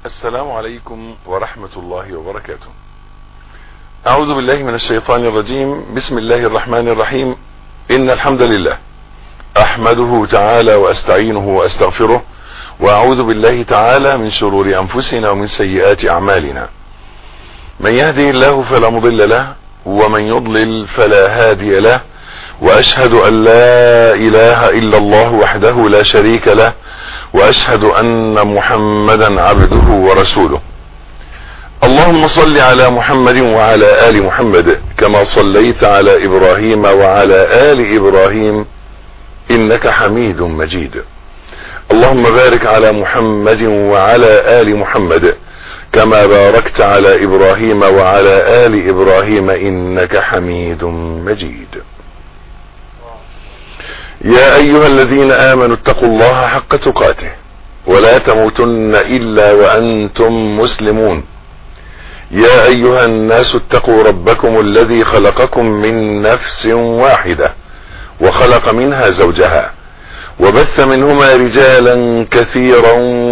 السلام عليكم ورحمة الله وبركاته أعوذ بالله من الشيطان الرجيم بسم الله الرحمن الرحيم إن الحمد لله أحمده تعالى وأستعينه وأستغفره وأعوذ بالله تعالى من شرور أنفسنا ومن سيئات أعمالنا من يهدي الله فلا مضل له ومن يضلل فلا هادي له واشهد ان لا اله الا الله وحده لا شريك له واشهد ان محمدا عبده ورسوله اللهم صل على محمد وعلى ال محمد كما صليت على ابراهيم وعلى ال ابراهيم انك حميد مجيد اللهم بارك على محمد وعلى ال محمد كما باركت على ابراهيم وعلى ال ابراهيم انك حميد مجيد يا ايها الذين امنوا اتقوا الله حق تقاته ولا تموتن الا وانتم مسلمون يا ايها الناس اتقوا ربكم الذي خلقكم من نفس واحده وخلق منها زوجها وبث منهما رجالا كثيرا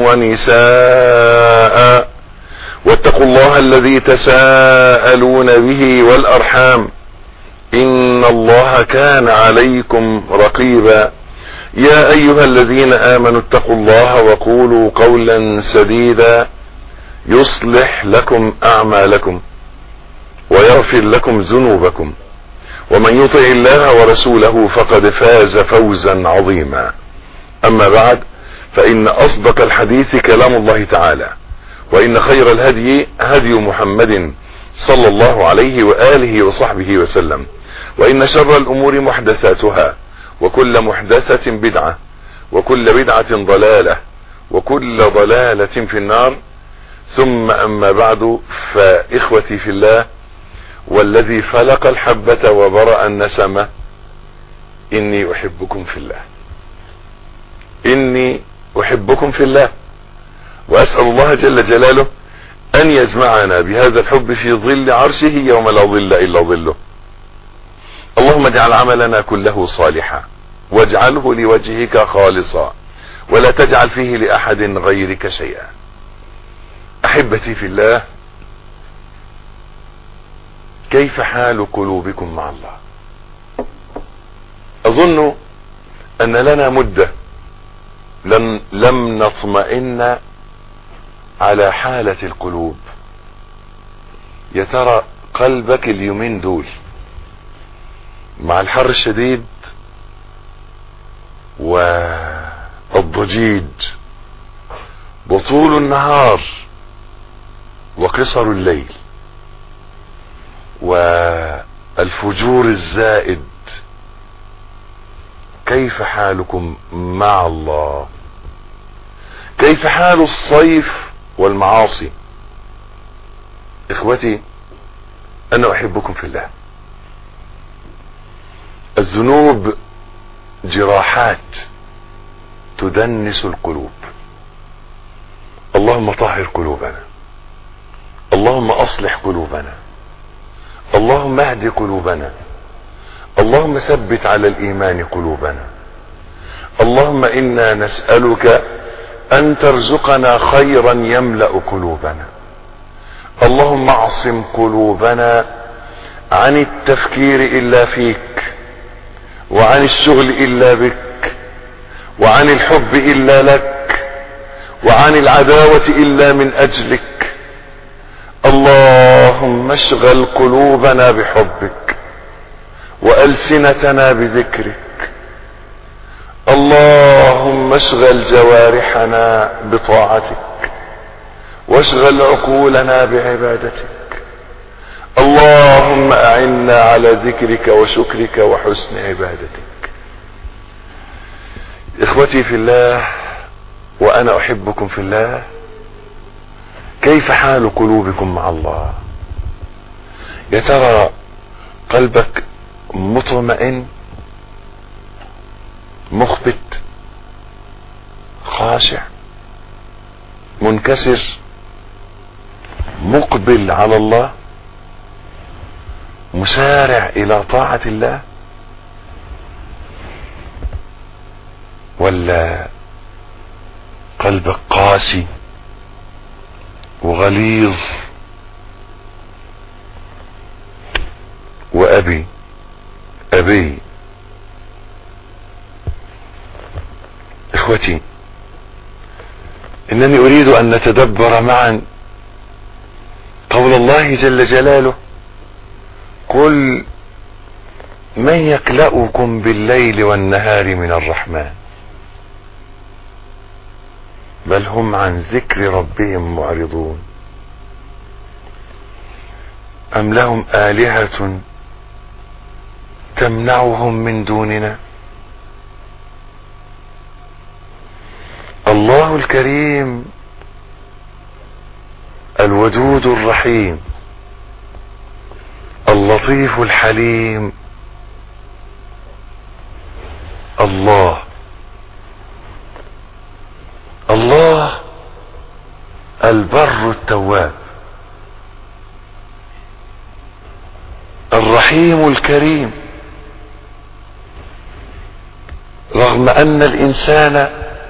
ونساء واتقوا الله الذي تساءلون به والارحام ان الله كان عليكم رقيبا يا ايها الذين امنوا اتقوا الله وقولوا قولا سديدا يصلح لكم اعمالكم ويغفر لكم ذنوبكم ومن يطع الله ورسوله فقد فاز فوزا عظيما اما بعد فان اصدق الحديث كلام الله تعالى وان خير الهدي هدي محمد صلى الله عليه واله وصحبه وسلم وان شر الامور محدثاتها وكل محدثة بدعة وكل بدعة ضلالة وكل ضلالة في النار ثم اما بعد فاخوتي في الله والذي فلق الحبة وبرأ النسمة اني احبكم في الله اني احبكم في الله واسأل الله جل جلاله ان يجمعنا بهذا الحب في ظل عرشه يوم لا ظل الا ظله اللهم اجعل عملنا كله صالحا واجعله لوجهك خالصا ولا تجعل فيه لاحد غيرك شيئا احبتي في الله كيف حال قلوبكم مع الله اظن ان لنا مدة لن لم نطمئن على حالة القلوب يا ترى قلبك اليومين دول مع الحر الشديد والضجيج وطول النهار وقصر الليل والفجور الزائد كيف حالكم مع الله كيف حال الصيف والمعاصي اخوتي انا احبكم في الله الذنوب جراحات تدنس القلوب اللهم طهر قلوبنا اللهم اصلح قلوبنا اللهم اهد قلوبنا اللهم ثبت على الايمان قلوبنا اللهم انا نسالك ان ترزقنا خيرا يملا قلوبنا اللهم اعصم قلوبنا عن التفكير الا فيك وعن الشغل الا بك وعن الحب الا لك وعن العداوة الا من اجلك اللهم اشغل قلوبنا بحبك والسنتنا بذكرك اللهم اشغل جوارحنا بطاعتك واشغل عقولنا بعبادتك اللهم اعنا على ذكرك وشكرك وحسن عبادتك اخوتي في الله وانا احبكم في الله كيف حال قلوبكم مع الله يا ترى قلبك مطمئن مخبت خاشع منكسر مقبل على الله مسارع الى طاعة الله ولا قلبك قاسي وغليظ وأبي أبي إخوتي إنني أريد أن نتدبر معا قول الله جل جلاله قل من يكلأكم بالليل والنهار من الرحمن بل هم عن ذكر ربهم معرضون أم لهم آلهة تمنعهم من دوننا الله الكريم الودود الرحيم اللطيف الحليم الله الله البر التواب الرحيم الكريم رغم ان الانسان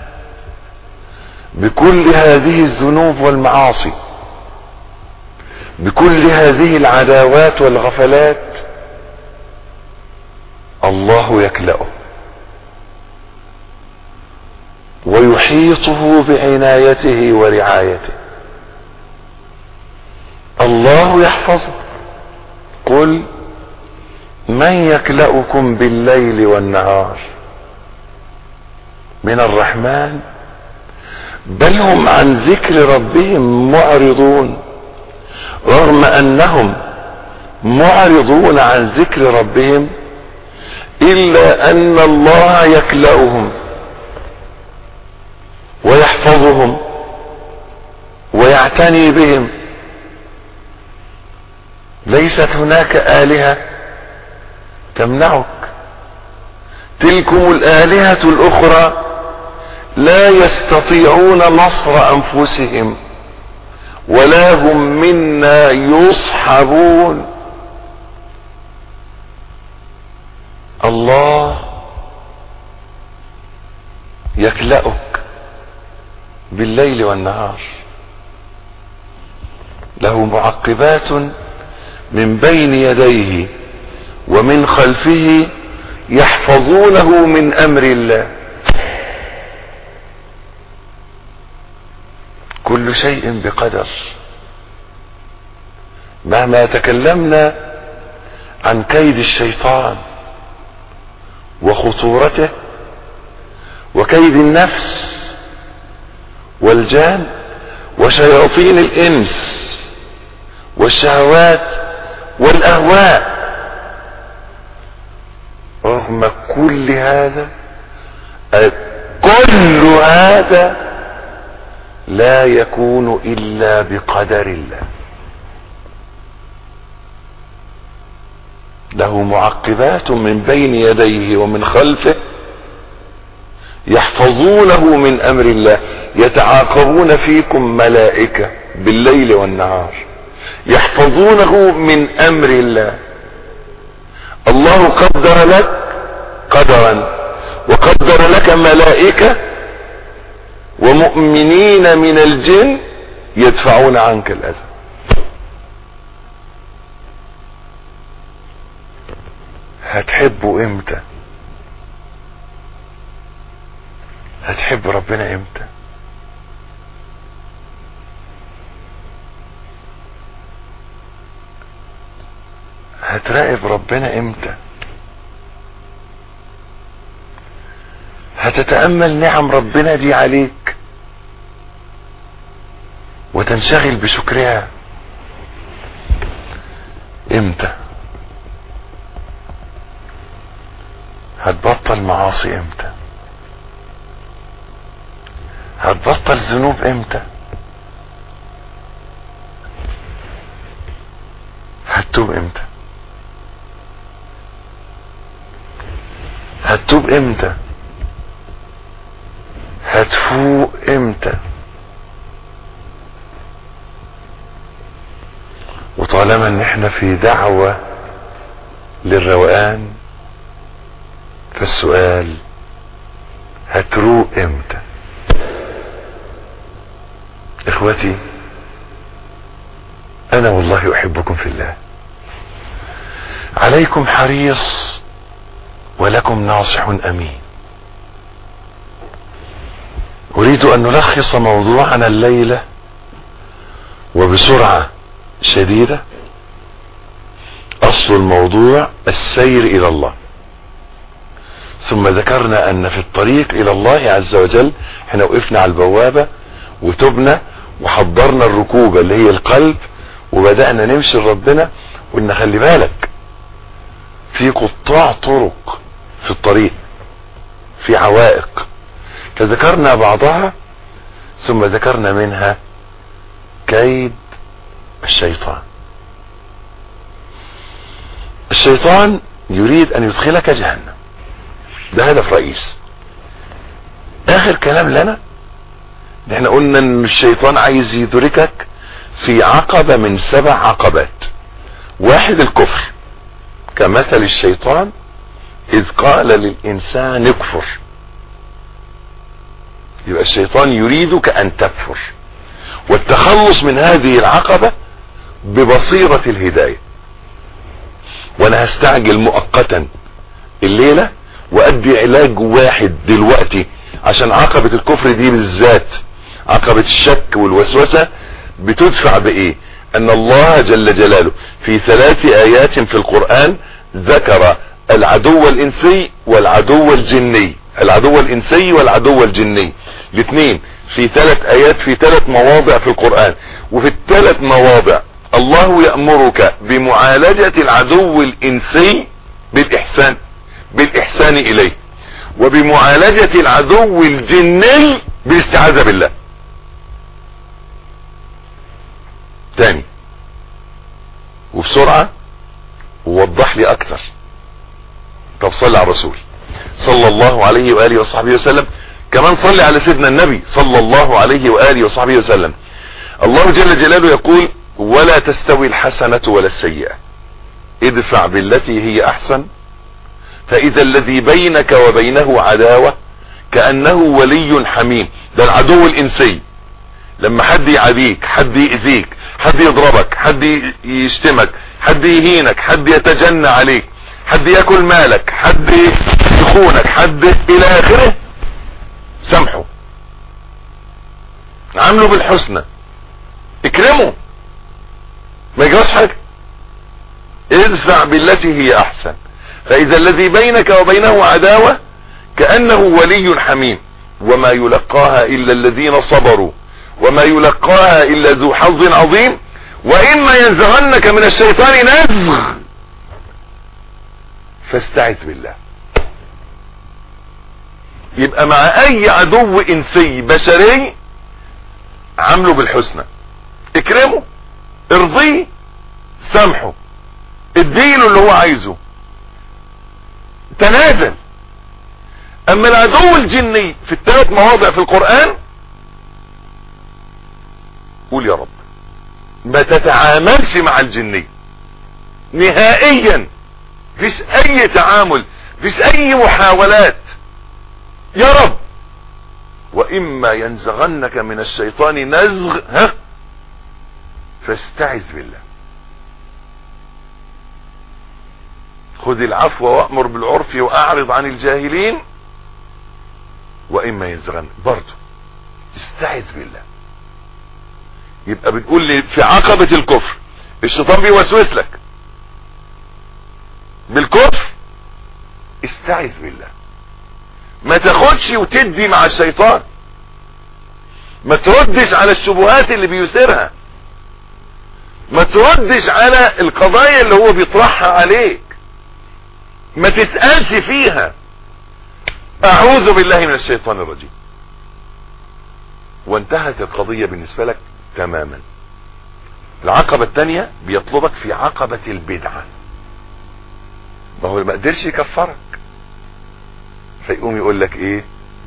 بكل هذه الذنوب والمعاصي بكل هذه العداوات والغفلات الله يكلأه ويحيطه بعنايته ورعايته الله يحفظه قل من يكلأكم بالليل والنهار من الرحمن بل هم عن ذكر ربهم معرضون رغم انهم معرضون عن ذكر ربهم الا ان الله يكلأهم ويحفظهم ويعتني بهم ليست هناك آلهة تمنعك تلكم الآلهة الأخرى لا يستطيعون نصر أنفسهم ولا هم منا يصحبون الله يكلأك بالليل والنهار له معقبات من بين يديه ومن خلفه يحفظونه من امر الله كل شيء بقدر مهما تكلمنا عن كيد الشيطان وخطورته وكيد النفس والجان وشياطين الانس والشهوات والاهواء رغم كل هذا كل هذا لا يكون الا بقدر الله له معقبات من بين يديه ومن خلفه يحفظونه من امر الله يتعاقبون فيكم ملائكه بالليل والنهار يحفظونه من امر الله الله قدر لك قدرا وقدر لك ملائكه ومؤمنين من الجن يدفعون عنك الاذى هتحبه امتى هتحب ربنا امتى هتراقب ربنا امتى هتتأمل نعم ربنا دي عليك وتنشغل بشكرها امتى هتبطل معاصي امتى هتبطل ذنوب امتى هتتوب امتى هتتوب امتى هتفوق امتى وطالما ان احنا في دعوة للروقان فالسؤال هتروق امتى اخوتي انا والله احبكم في الله عليكم حريص ولكم ناصح امين اريد ان نلخص موضوعنا الليله وبسرعه شديده اصل الموضوع السير الى الله ثم ذكرنا ان في الطريق الى الله عز وجل احنا وقفنا على البوابه وتبنا وحضرنا الركوبه اللي هي القلب وبدانا نمشي لربنا قلنا خلي بالك في قطاع طرق في الطريق في عوائق فذكرنا بعضها ثم ذكرنا منها كيد الشيطان الشيطان يريد ان يدخلك جهنم ده هدف رئيس اخر كلام لنا ان احنا قلنا ان الشيطان عايز يدركك في عقبة من سبع عقبات واحد الكفر كمثل الشيطان اذ قال للانسان اكفر يبقى الشيطان يريدك ان تكفر والتخلص من هذه العقبة ببصيرة الهداية وانا هستعجل مؤقتا الليلة وادي علاج واحد دلوقتي عشان عقبة الكفر دي بالذات عقبة الشك والوسوسة بتدفع بايه ان الله جل جلاله في ثلاث ايات في القرآن ذكر العدو الانسي والعدو الجني العدو الانسي والعدو الجني الاثنين في ثلاث ايات في ثلاث مواضع في القرآن وفي الثلاث مواضع الله يأمرك بمعالجة العدو الانسي بالاحسان بالاحسان اليه وبمعالجة العدو الجني بالاستعاذة بالله تاني وبسرعة ووضح لي اكتر طب صلي على الرسول صلى الله عليه وآله وصحبه وسلم كمان صلي على سيدنا النبي صلى الله عليه وآله وصحبه وسلم الله جل جلاله يقول ولا تستوي الحسنة ولا السيئة ادفع بالتي هي احسن فاذا الذي بينك وبينه عداوة كأنه ولي حميم ده العدو الانسي لما حد يعاديك حد يأذيك حد يضربك حد يشتمك حد يهينك حد يتجنى عليك حد ياكل مالك حد يخونك حد الى اخره سامحه عامله بالحسنى اكرمه ما يجراش حاجة ادفع بالتي هي احسن فاذا الذي بينك وبينه عداوة كأنه ولي حميم وما يلقاها الا الذين صبروا وما يلقاها الا ذو حظ عظيم واما ينزغنك من الشيطان نزغ فاستعذ بالله يبقى مع اي عدو انسي بشري عامله بالحسنى اكرمه ارضيه سامحه اديله اللي هو عايزه تنازل اما العدو الجني في الثلاث مواضع في القرآن قول يا رب ما تتعاملش مع الجني نهائيا فيش اي تعامل فيش اي محاولات يا رب واما ينزغنك من الشيطان نزغ ها فاستعذ بالله خذ العفو وامر بالعرف واعرض عن الجاهلين واما ينزغن برضه استعذ بالله يبقى بتقول لي في عقبة الكفر الشيطان بيوسوس لك بالكفر استعذ بالله ما تاخدش وتدي مع الشيطان ما تردش على الشبهات اللي بيثيرها ما تردش على القضايا اللي هو بيطرحها عليك ما تسألش فيها اعوذ بالله من الشيطان الرجيم وانتهت القضية بالنسبة لك تماما العقبة الثانية بيطلبك في عقبة البدعة ما هو ما قدرش يكفرك فيقوم يقول لك ايه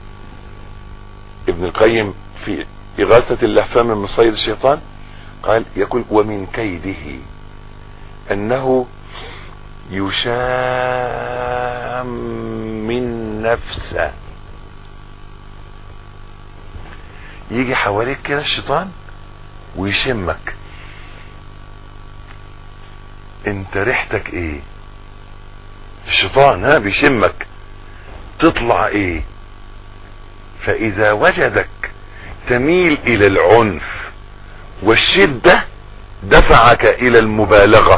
ابن القيم في إغاثة اللهفان من مصيد الشيطان قال يقول ومن كيده أنه يشام من نفسه يجي حواليك كده الشيطان ويشمك انت ريحتك ايه الشيطان ها بيشمك تطلع ايه فاذا وجدك تميل الى العنف والشدة دفعك الى المبالغة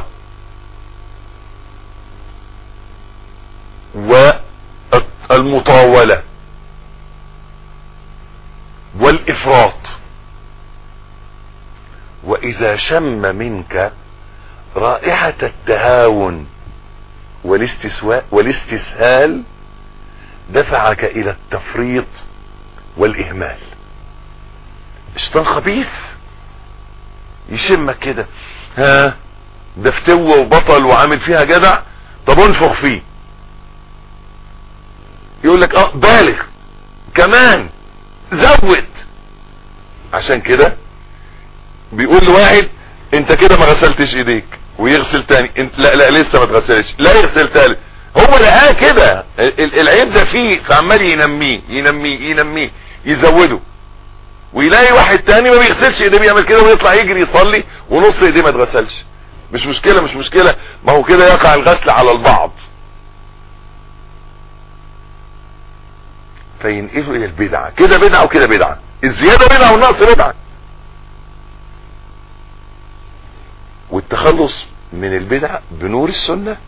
والمطاولة والافراط واذا شم منك رائحة التهاون والاستسواء والاستسهال دفعك الى التفريط والاهمال الشيطان خبيث يشمك كده ها ده فتوه وبطل وعامل فيها جدع طب انفخ فيه يقول لك اه بالغ كمان زود عشان كده بيقول لواحد انت كده ما غسلتش ايديك ويغسل تاني انت لا لا لسه ما اتغسلش لا يغسل تالت هو لقاه كده العيب ده فيه فعمال ينميه ينميه ينميه يزوده ويلاقي واحد تاني ما بيغسلش ايديه بيعمل كده ويطلع يجري يصلي ونص ايديه ما اتغسلش مش مشكله مش مشكله ما هو كده يقع الغسل على البعض فينقلوا الى البدعه كده بدعه وكده بدعه الزياده بدعه والنقص بدعه والتخلص من البدع بنور السنة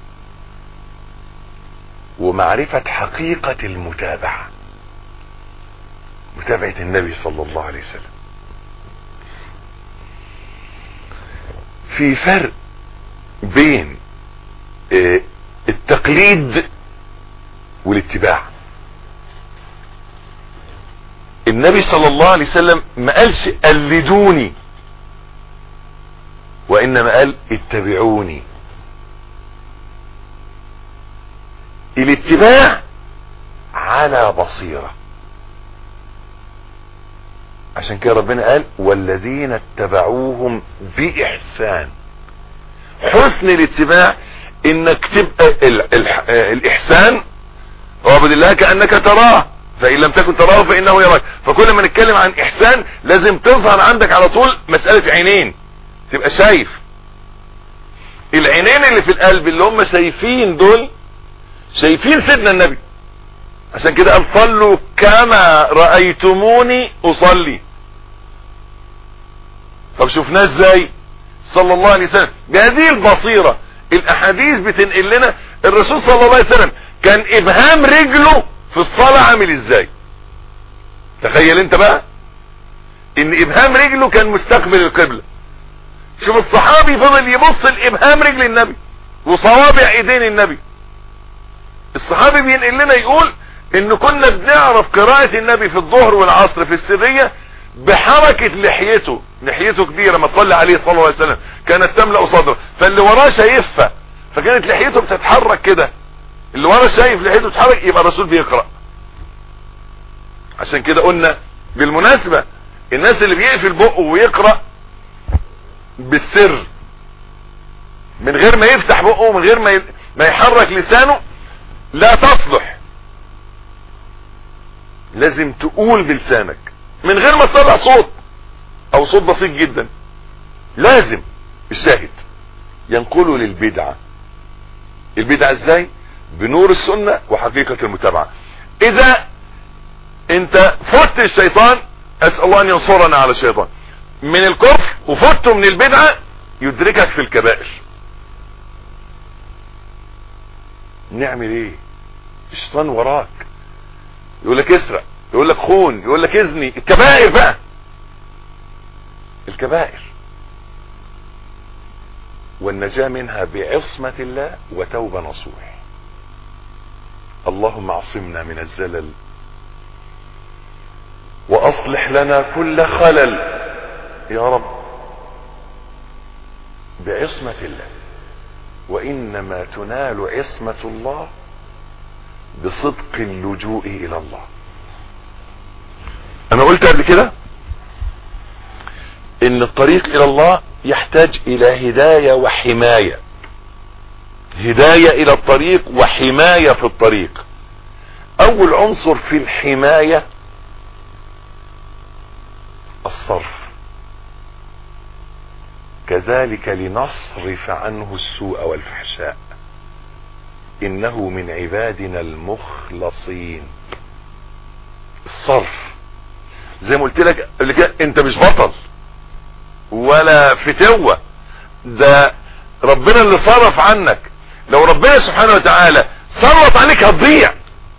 ومعرفة حقيقة المتابعة متابعة النبي صلى الله عليه وسلم في فرق بين التقليد والاتباع النبي صلى الله عليه وسلم ما قالش قلدوني وانما قال اتبعوني الاتباع على بصيرة عشان كده ربنا قال والذين اتبعوهم بإحسان حسن الاتباع انك تبقى ال ال الاحسان اعبد الله كأنك تراه فان لم تكن تراه فانه يراك فكل ما نتكلم عن احسان لازم تظهر عندك على طول مسألة عينين تبقى شايف العينين اللي في القلب اللي هم شايفين دول شايفين سيدنا النبي عشان كده قال صلوا كما رأيتموني اصلي طب شفناه ازاي صلى الله عليه وسلم بهذه البصيرة الاحاديث بتنقل لنا الرسول صلى الله عليه وسلم كان ابهام رجله في الصلاة عامل ازاي تخيل انت بقى ان ابهام رجله كان مستقبل القبلة شوف الصحابي فضل يبص الابهام رجل النبي وصوابع ايدين النبي الصحابي بينقل لنا يقول ان كنا بنعرف قراءة النبي في الظهر والعصر في السرية بحركة لحيته لحيته كبيرة ما تصلي عليه صلى الله عليه وسلم كانت تملأ صدره فاللي وراه شايفها فكانت لحيته بتتحرك كده اللي وراه شايف لحيته بتتحرك يبقى الرسول بيقرأ عشان كده قلنا بالمناسبة الناس اللي بيقفل بقه ويقرأ بالسر من غير ما يفتح بقه ومن غير ما ما يحرك لسانه لا تصلح لازم تقول بلسانك من غير ما تطلع صوت او صوت بسيط جدا لازم الشاهد ينقله للبدعة البدعة ازاي بنور السنة وحقيقة المتابعة اذا انت فت الشيطان اسأل الله ان ينصرنا على الشيطان من الكفر وفته من البدعة يدركك في الكبائر نعمل ايه الشيطان وراك يقول لك اسرق يقول لك خون يقول لك اذني الكبائر بقى الكبائر والنجاة منها بعصمة الله وتوبة نصوح اللهم اعصمنا من الزلل واصلح لنا كل خلل يا رب بعصمة الله وانما تنال عصمة الله بصدق اللجوء الى الله انا قلت قبل كده ان الطريق الى الله يحتاج الى هداية وحماية هداية الى الطريق وحماية في الطريق اول عنصر في الحماية الصرف كذلك لنصرف عنه السوء والفحشاء انه من عبادنا المخلصين الصرف زي ما قلت لك قبل كده انت مش بطل ولا فتوة ده ربنا اللي صرف عنك لو ربنا سبحانه وتعالى سلط عليك هتضيع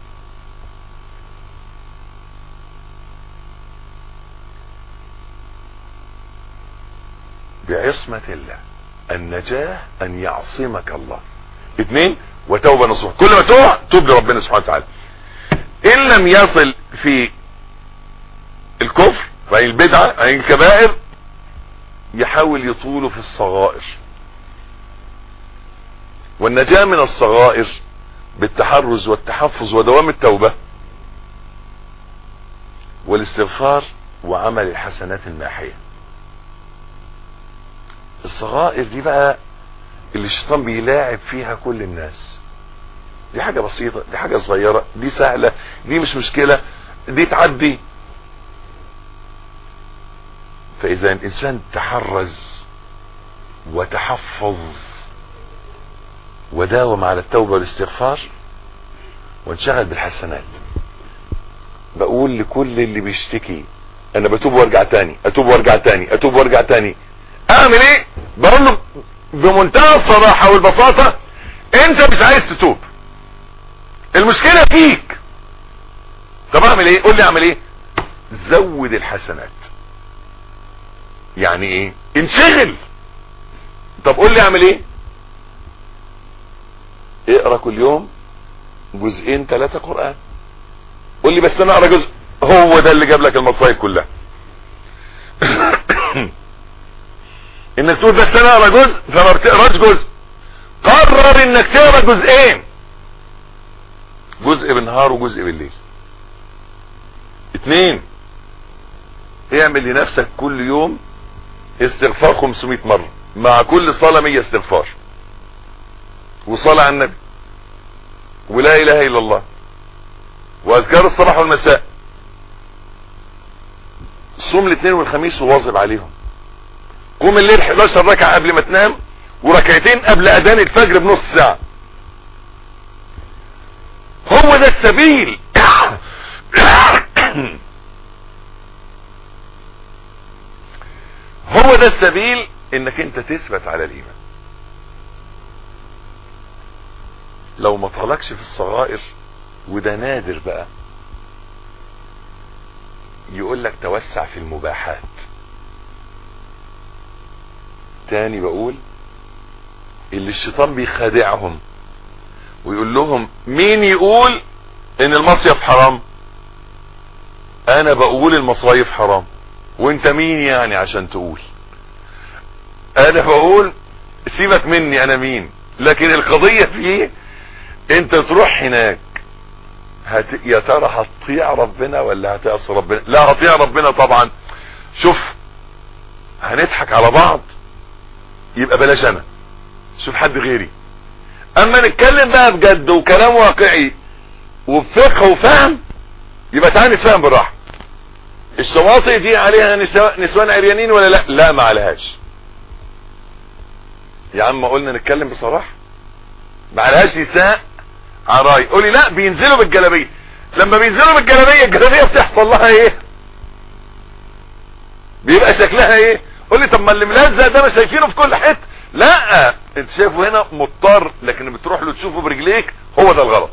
بعصمة الله النجاة ان يعصمك الله اثنين وتوبة نصوح كل ما تقع توب لربنا سبحانه وتعالى ان لم يصل في الكفر في البدعة في الكبائر يحاول يطوله في الصغائر والنجاة من الصغائر بالتحرز والتحفظ ودوام التوبة والاستغفار وعمل الحسنات الماحية الصغائر دي بقى اللي الشيطان بيلاعب فيها كل الناس دي حاجة بسيطة دي حاجة صغيرة دي سهلة دي مش مشكلة دي تعدي فإذا الإنسان تحرز وتحفظ وداوم على التوبة والاستغفار وانشغل بالحسنات بقول لكل اللي بيشتكي انا بتوب وارجع تاني اتوب وارجع تاني اتوب وارجع تاني اعمل ايه بقول له بمنتهى الصراحة والبساطة انت مش عايز تتوب المشكلة فيك طب اعمل ايه قول لي اعمل ايه زود الحسنات يعني ايه انشغل طب قول لي اعمل ايه اقرا كل يوم جزئين ثلاثة قرآن قول لي بس انا اقرا جزء هو ده اللي جاب لك المصايب كلها انك تقول بس انا اقرا جزء فما بتقراش جزء قرر انك تقرا جزئين جزء بالنهار وجزء بالليل اتنين اعمل لنفسك كل يوم استغفار 500 مرة مع كل صلاة 100 استغفار وصلاة على النبي ولا اله الا الله واذكار الصباح والمساء صوم الاثنين والخميس وواظب عليهم قوم الليل 11 ركعة قبل ما تنام وركعتين قبل اذان الفجر بنص ساعة هو ده السبيل هو ده السبيل انك انت تثبت على الايمان لو ما طالكش في الصغائر وده نادر بقى يقول لك توسع في المباحات تاني بقول اللي الشيطان بيخادعهم ويقول لهم مين يقول ان المصيف حرام انا بقول المصايف حرام وانت مين يعني عشان تقول انا بقول سيبك مني انا مين لكن القضية في ايه انت تروح هناك هت... يا ترى هتطيع ربنا ولا هتعصي ربنا لا هطيع ربنا طبعا شوف هنضحك على بعض يبقى بلاش انا شوف حد غيري اما نتكلم بقى بجد وكلام واقعي وبفقه وفهم يبقى تعالى نتفاهم بالراحه الشواطئ دي عليها نساء نسوان عريانين ولا لا لا ما عليهاش يا عم قلنا نتكلم بصراحه ما عليهاش نساء عراي قولي لا بينزلوا بالجلابيه لما بينزلوا بالجلابيه الجلابيه بتحصل لها ايه بيبقى شكلها ايه قول لي طب ما اللي ملزق ده انا شايفينه في كل حته لا انت شايفه هنا مضطر لكن بتروح له تشوفه برجليك هو ده الغلط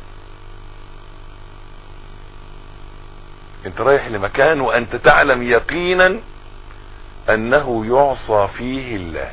انت رايح لمكان وانت تعلم يقينا انه يعصى فيه الله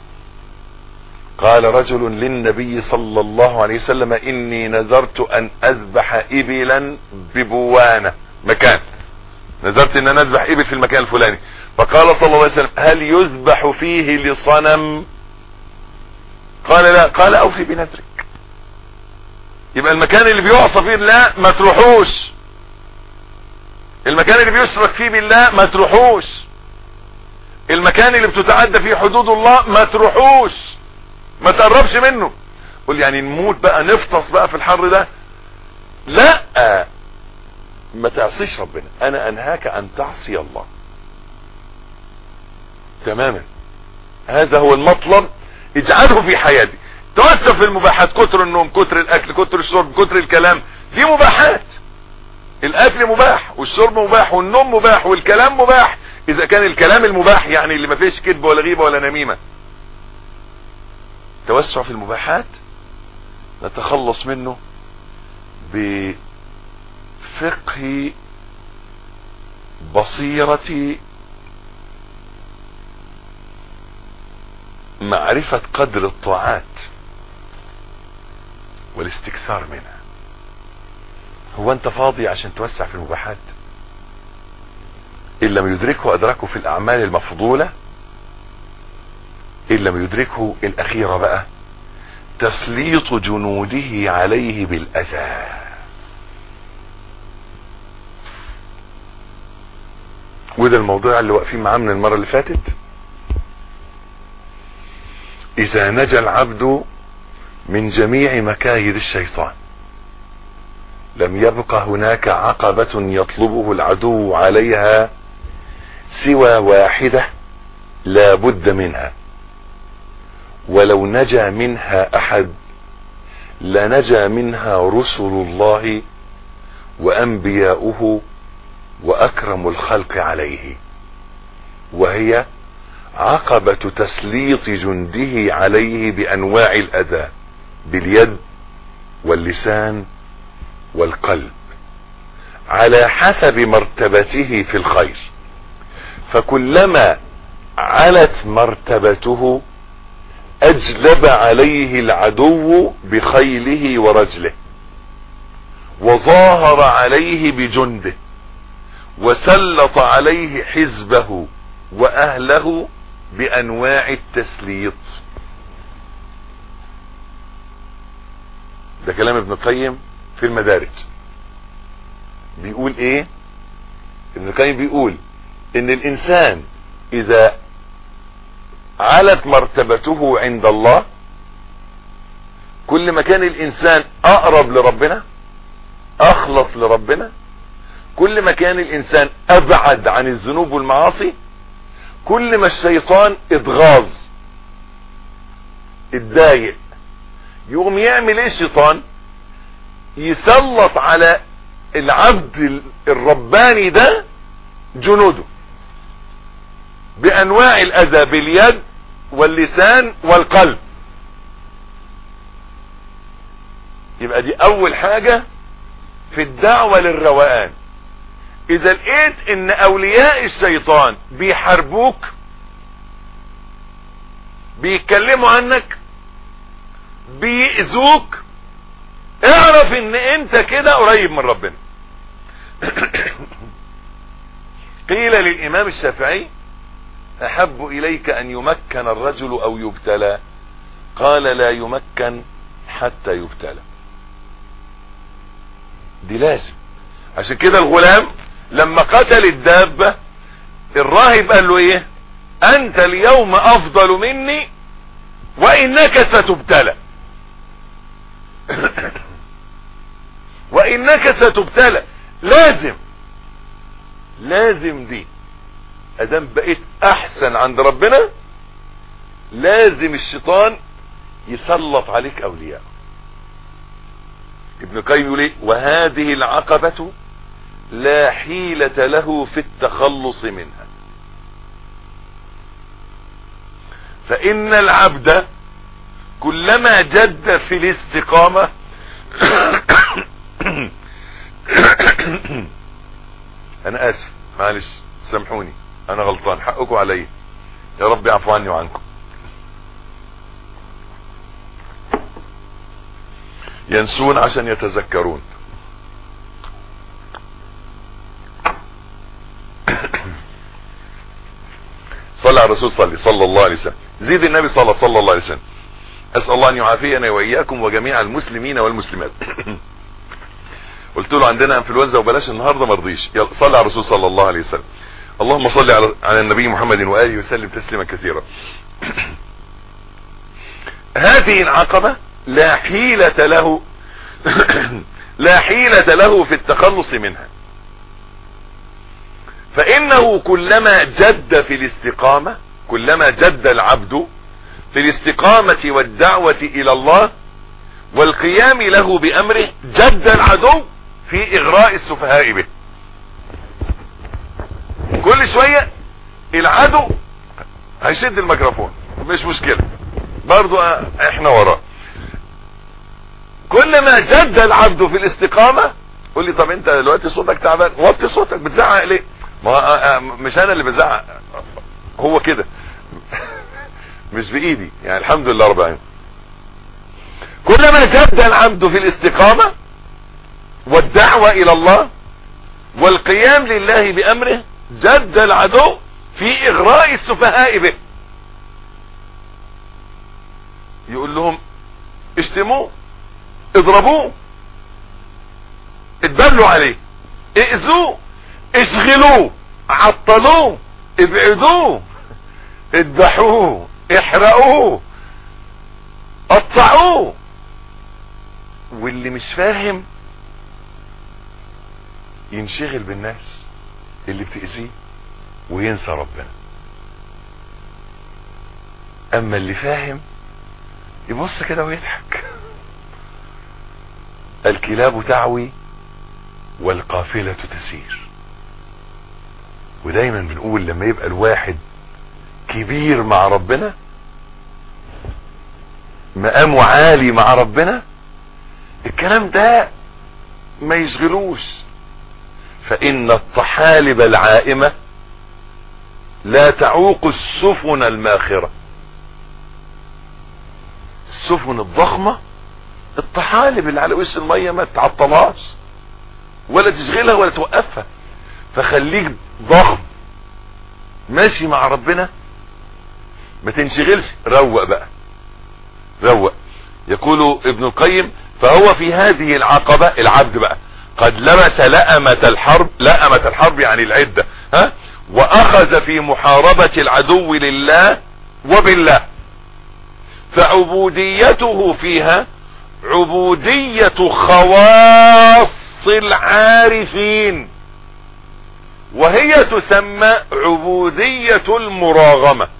قال رجل للنبي صلى الله عليه وسلم اني نذرت ان اذبح ابلا ببوانة مكان نذرت ان انا اذبح ابل في المكان الفلاني فقال صلى الله عليه وسلم هل يذبح فيه لصنم قال لا قال اوفي بنذرك يبقى المكان اللي بيعصى فيه الله ما تروحوش المكان اللي بيشرك فيه بالله ما تروحوش المكان اللي بتتعدى فيه حدود الله ما تروحوش ما تقربش منه قول يعني نموت بقى نفطس بقى في الحر ده لا ما تعصيش ربنا انا انهاك ان تعصي الله تماما هذا هو المطلب اجعله في حياتي توسع في المباحات كتر النوم كتر الاكل كتر الشرب كتر الكلام دي مباحات الاكل مباح والشرب مباح والنوم مباح والكلام مباح اذا كان الكلام المباح يعني اللي ما فيش كذب ولا غيبه ولا نميمه توسع في المباحات نتخلص منه بفقه بصيرة معرفة قدر الطاعات والاستكثار منها هو انت فاضي عشان توسع في المباحات ان لم يدركه ادركه في الاعمال المفضولة ان لم يدركه الاخيرة بقى تسليط جنوده عليه بالاذى وده الموضوع اللي واقفين معاه من المرة اللي فاتت اذا نجا العبد من جميع مكايد الشيطان لم يبق هناك عقبة يطلبه العدو عليها سوى واحدة لا بد منها ولو نجا منها احد لنجا منها رسل الله وانبياؤه واكرم الخلق عليه وهي عقبة تسليط جنده عليه بانواع الاذى باليد واللسان والقلب على حسب مرتبته في الخير فكلما علت مرتبته اجلب عليه العدو بخيله ورجله وظاهر عليه بجنده وسلط عليه حزبه واهله بانواع التسليط ده كلام ابن القيم في المدارج بيقول ايه ابن القيم بيقول ان الانسان اذا علت مرتبته عند الله كل ما كان الانسان اقرب لربنا اخلص لربنا كل ما كان الانسان ابعد عن الذنوب والمعاصي كل ما الشيطان اتغاظ اتضايق يقوم يعمل ايه الشيطان يسلط على العبد الرباني ده جنوده بانواع الاذى باليد واللسان والقلب يبقى دي اول حاجة في الدعوة للروقان اذا لقيت ان اولياء الشيطان بيحاربوك بيتكلموا عنك بيأذوك اعرف ان انت كده قريب من ربنا قيل للامام الشافعي احب اليك ان يمكن الرجل او يبتلى قال لا يمكن حتى يبتلى دي لازم عشان كده الغلام لما قتل الدابة الراهب قال له ايه انت اليوم افضل مني وانك ستبتلى وانك ستبتلى لازم لازم دي ادام بقيت احسن عند ربنا لازم الشيطان يسلط عليك اولياء ابن قيم يقول ايه وهذه العقبة لا حيلة له في التخلص منها فان العبد كلما جد في الاستقامة انا اسف معلش سامحوني انا غلطان حقكم علي يا رب يعفو عني وعنكم ينسون عشان يتذكرون صلى على الرسول صلي صلى الله عليه وسلم زيد النبي صلى صلى الله عليه وسلم اسال الله ان يعافينا واياكم وجميع المسلمين والمسلمات قلت له عندنا انفلونزا وبلاش النهارده ما رضيش يلا صلي على الرسول صلى الله عليه وسلم اللهم صل على على النبي محمد واله وسلم تسليما كثيرا هذه العقبة لا حيلة له لا حيلة له في التخلص منها فإنه كلما جد في الاستقامة كلما جد العبد في الاستقامة والدعوة الى الله والقيام له بامره جد العدو في اغراء السفهاء به كل شوية العدو هيشد الميكروفون مش مشكلة برضو احنا وراه كلما جد العبد في الاستقامة قول لي طب انت دلوقتي صوتك تعبان وطي صوتك بتزعق ليه ما مش انا اللي بزعق هو كده مش بايدي يعني الحمد لله رب العالمين كلما جد العبد في الاستقامة والدعوة الى الله والقيام لله بامره جد العدو في اغراء السفهاء به يقول لهم اشتموه اضربوه اتبلوا عليه اذوه اشغلوه عطلوه ابعدوه اذبحوه احرقوه قطعوه واللي مش فاهم ينشغل بالناس اللي بتأذيه وينسى ربنا اما اللي فاهم يبص كده ويضحك الكلاب تعوي والقافلة تسير ودايما بنقول لما يبقى الواحد كبير مع ربنا مقامه عالي مع ربنا الكلام ده ما يشغلوش فإن الطحالب العائمة لا تعوق السفن الماخرة السفن الضخمة الطحالب اللي على وش المية ما تعطلهاش ولا تشغلها ولا توقفها فخليك ضخم ماشي مع ربنا ما تنشغلش روق بقى روق يقول ابن القيم فهو في هذه العقبة العبد بقى قد لبس لأمة الحرب لأمة الحرب يعني العدة ها واخذ في محاربة العدو لله وبالله فعبوديته فيها عبودية خواص العارفين وهي تسمى عبودية المراغمة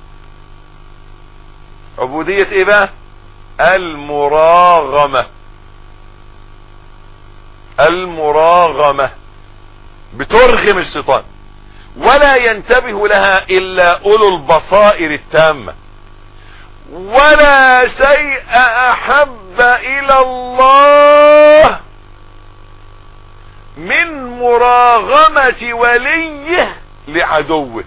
عبودية ايه بقى المراغمة المراغمة بترغم الشيطان ولا ينتبه لها الا اولو البصائر التامة ولا شيء احب الى الله من مراغمة وليه لعدوه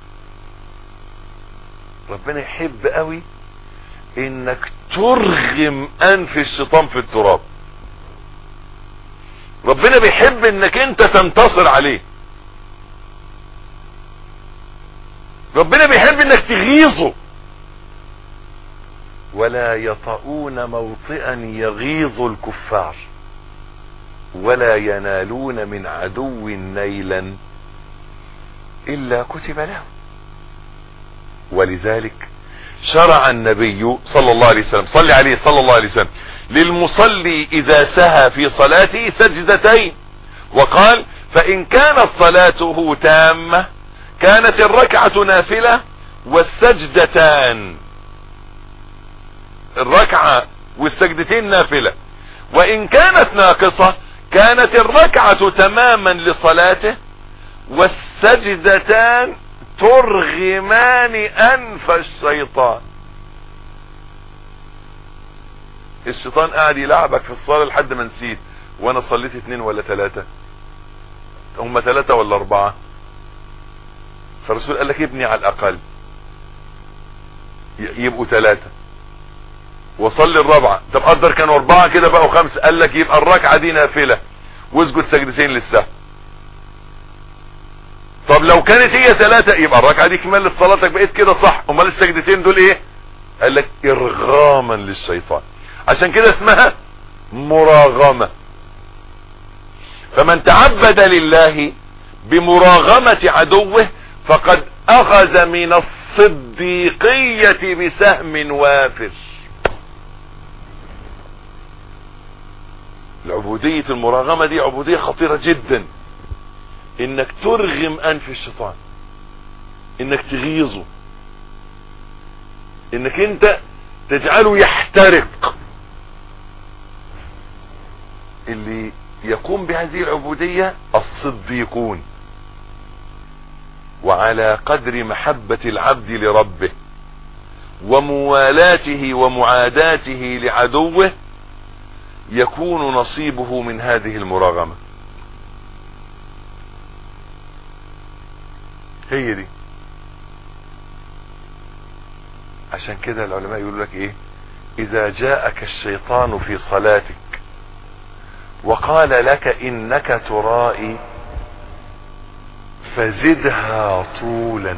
ربنا يحب قوي انك ترغم انف الشيطان في التراب ربنا بيحب انك انت تنتصر عليه ربنا بيحب انك تغيظه ولا يطؤون موطئا يغيظ الكفار ولا ينالون من عدو نيلا الا كتب له ولذلك شرع النبي صلى الله عليه وسلم صلي عليه صلى الله عليه وسلم للمصلي اذا سهى في صلاته سجدتين وقال فان كانت صلاته تامة كانت الركعة نافلة والسجدتان الركعة والسجدتين نافلة وان كانت ناقصة كانت الركعة تماما لصلاته والسجدتان ترغمان انف الشيطان الشيطان قاعد يلعبك في الصلاة لحد ما نسيت وانا صليت اتنين ولا تلاتة هم تلاتة ولا اربعة فالرسول قال لك ابني على الاقل يبقوا تلاتة وصلي الرابعة طب قدر كانوا اربعة كده بقوا خمسة قال لك يبقى الركعة دي نافلة واسجد سجدتين للسهو طب لو كانت هي ثلاثة يبقى الركعة دي كمالة صلاتك بقيت كده صح امال السجدتين دول ايه قال لك ارغاما للشيطان عشان كده اسمها مراغمة فمن تعبد لله بمراغمة عدوه فقد اخذ من الصديقية بسهم وافر العبودية المراغمة دي عبودية خطيرة جدا انك ترغم انف الشيطان انك تغيظه انك انت تجعله يحترق اللي يقوم بهذه العبودية الصديقون وعلى قدر محبة العبد لربه وموالاته ومعاداته لعدوه يكون نصيبه من هذه المراغمة هي دي عشان كده العلماء يقولوا لك ايه اذا جاءك الشيطان في صلاتك وقال لك انك ترائي فزدها طولا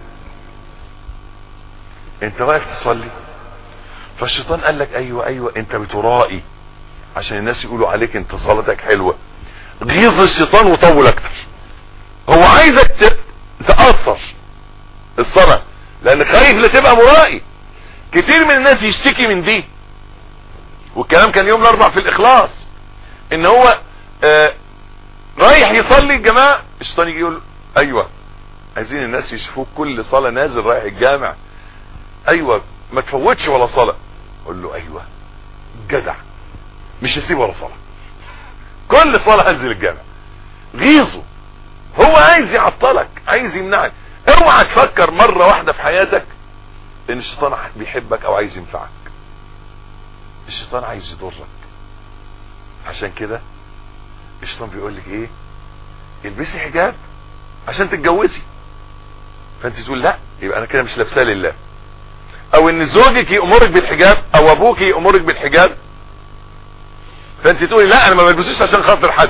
انت واقف تصلي فالشيطان قال لك ايوه ايوه انت بترائي عشان الناس يقولوا عليك انت صلاتك حلوه غيظ الشيطان وطول اكتر هو عايزك ت- تأثر الصلاة لان خايف لا تبقى مرائي كتير من الناس يشتكي من دي والكلام كان يوم الاربع في الاخلاص ان هو آه رايح يصلي الجماعة الشيطان يجي يقول ايوه عايزين الناس يشوفوك كل صلاة نازل رايح الجامع ايوه ما تفوتش ولا صلاة قول له ايوه جدع مش هسيب ولا صلاة كل صلاة هنزل الجامع غيظه هو عايز يعطلك عايز يمنعك اوعى تفكر مرة واحدة في حياتك ان الشيطان بيحبك او عايز ينفعك الشيطان عايز يضرك عشان كده الشيطان بيقول لك ايه البسي حجاب عشان تتجوزي فانت تقول لا يبقى انا كده مش لابساه لله او ان زوجك يامرك بالحجاب او ابوك يامرك بالحجاب فانت تقولي لا انا ما بلبسوش عشان خاطر حد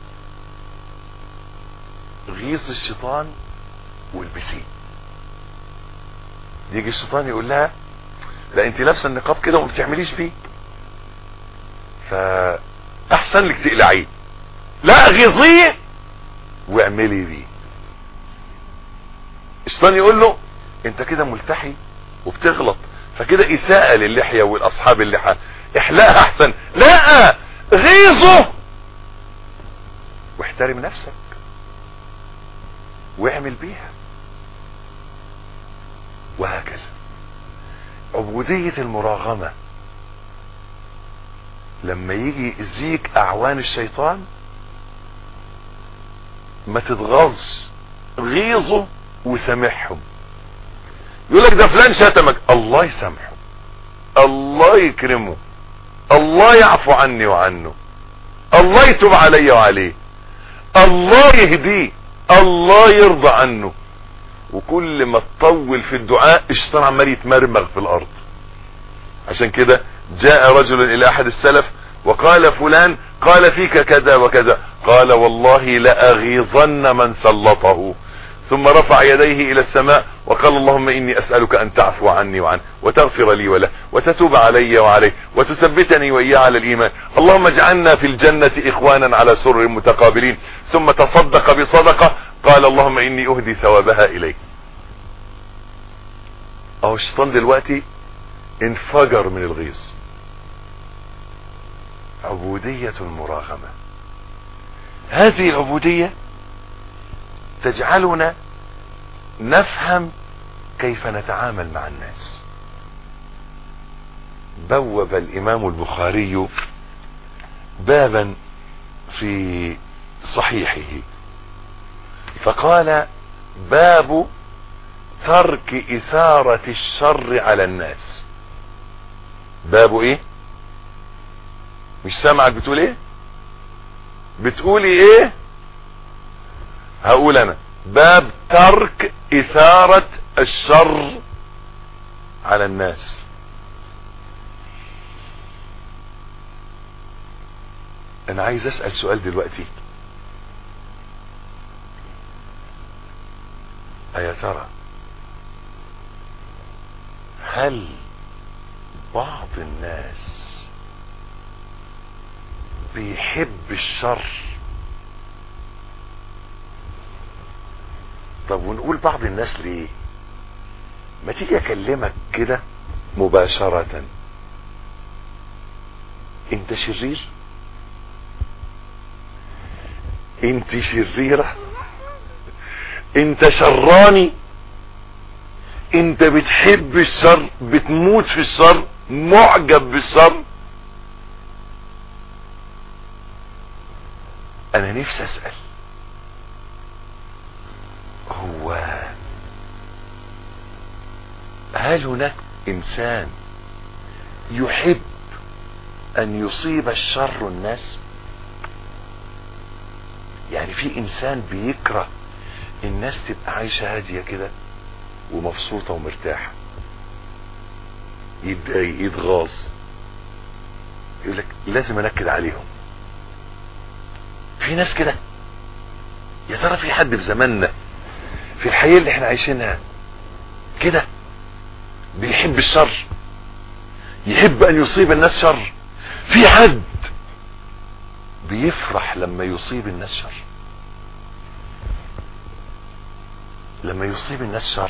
غيظ الشيطان والبسيه يجي الشيطان يقول لها لا انت لابسه النقاب كده وما بتعمليش فيه فاحسن لك تقلعيه لا غيظيه واعملي بيه الشيطان يقول له انت كده ملتحي وبتغلط فكده اساءة للحية والاصحاب اللحى احلقها احسن لا غيظه واحترم نفسك واعمل بيها وهكذا عبودية المراغمة لما يجي يأذيك اعوان الشيطان ما تتغاظش غيظه وسامحهم يقول لك ده فلان شتمك الله يسامحه الله يكرمه الله يعفو عني وعنه الله يتوب علي وعليه الله يهديه الله يرضى عنه وكل ما تطول في الدعاء الشيطان عمال يتمرمغ في الارض عشان كده جاء رجل الى احد السلف وقال فلان قال فيك كذا وكذا قال والله لاغيظن من سلطه ثم رفع يديه الى السماء وقال اللهم اني اسألك ان تعفو عني وعنه وتغفر لي وله وتتوب علي وعليه وتثبتني واياه على الايمان اللهم اجعلنا في الجنة اخوانا على سر متقابلين ثم تصدق بصدقة قال اللهم اني اهدي ثوابها اليك اهو الشيطان دلوقتي انفجر من الغيظ عبودية المراغمة هذه العبودية تجعلنا نفهم كيف نتعامل مع الناس بوب الامام البخاري بابا في صحيحه فقال باب ترك اثارة الشر على الناس باب ايه مش سامعك بتقول ايه بتقولي ايه هقول انا باب ترك اثارة الشر على الناس انا عايز اسأل سؤال دلوقتي ايا ترى هل بعض الناس بيحب الشر طب ونقول بعض الناس ليه ما تيجي اكلمك كده مباشرة انت شرير انت شريرة انت شراني انت بتحب الشر بتموت في الشر معجب بالشر انا نفسي اسأل هو هل هناك انسان يحب ان يصيب الشر الناس يعني في انسان بيكره الناس تبقى عايشة هادية كده ومبسوطة ومرتاحة يتضايق يتغاظ يقول لك لازم انكد عليهم في ناس كده يا ترى في حد في زماننا في الحياة اللي احنا عايشينها كده بيحب الشر يحب ان يصيب الناس شر في حد بيفرح لما يصيب الناس شر لما يصيب الناس شر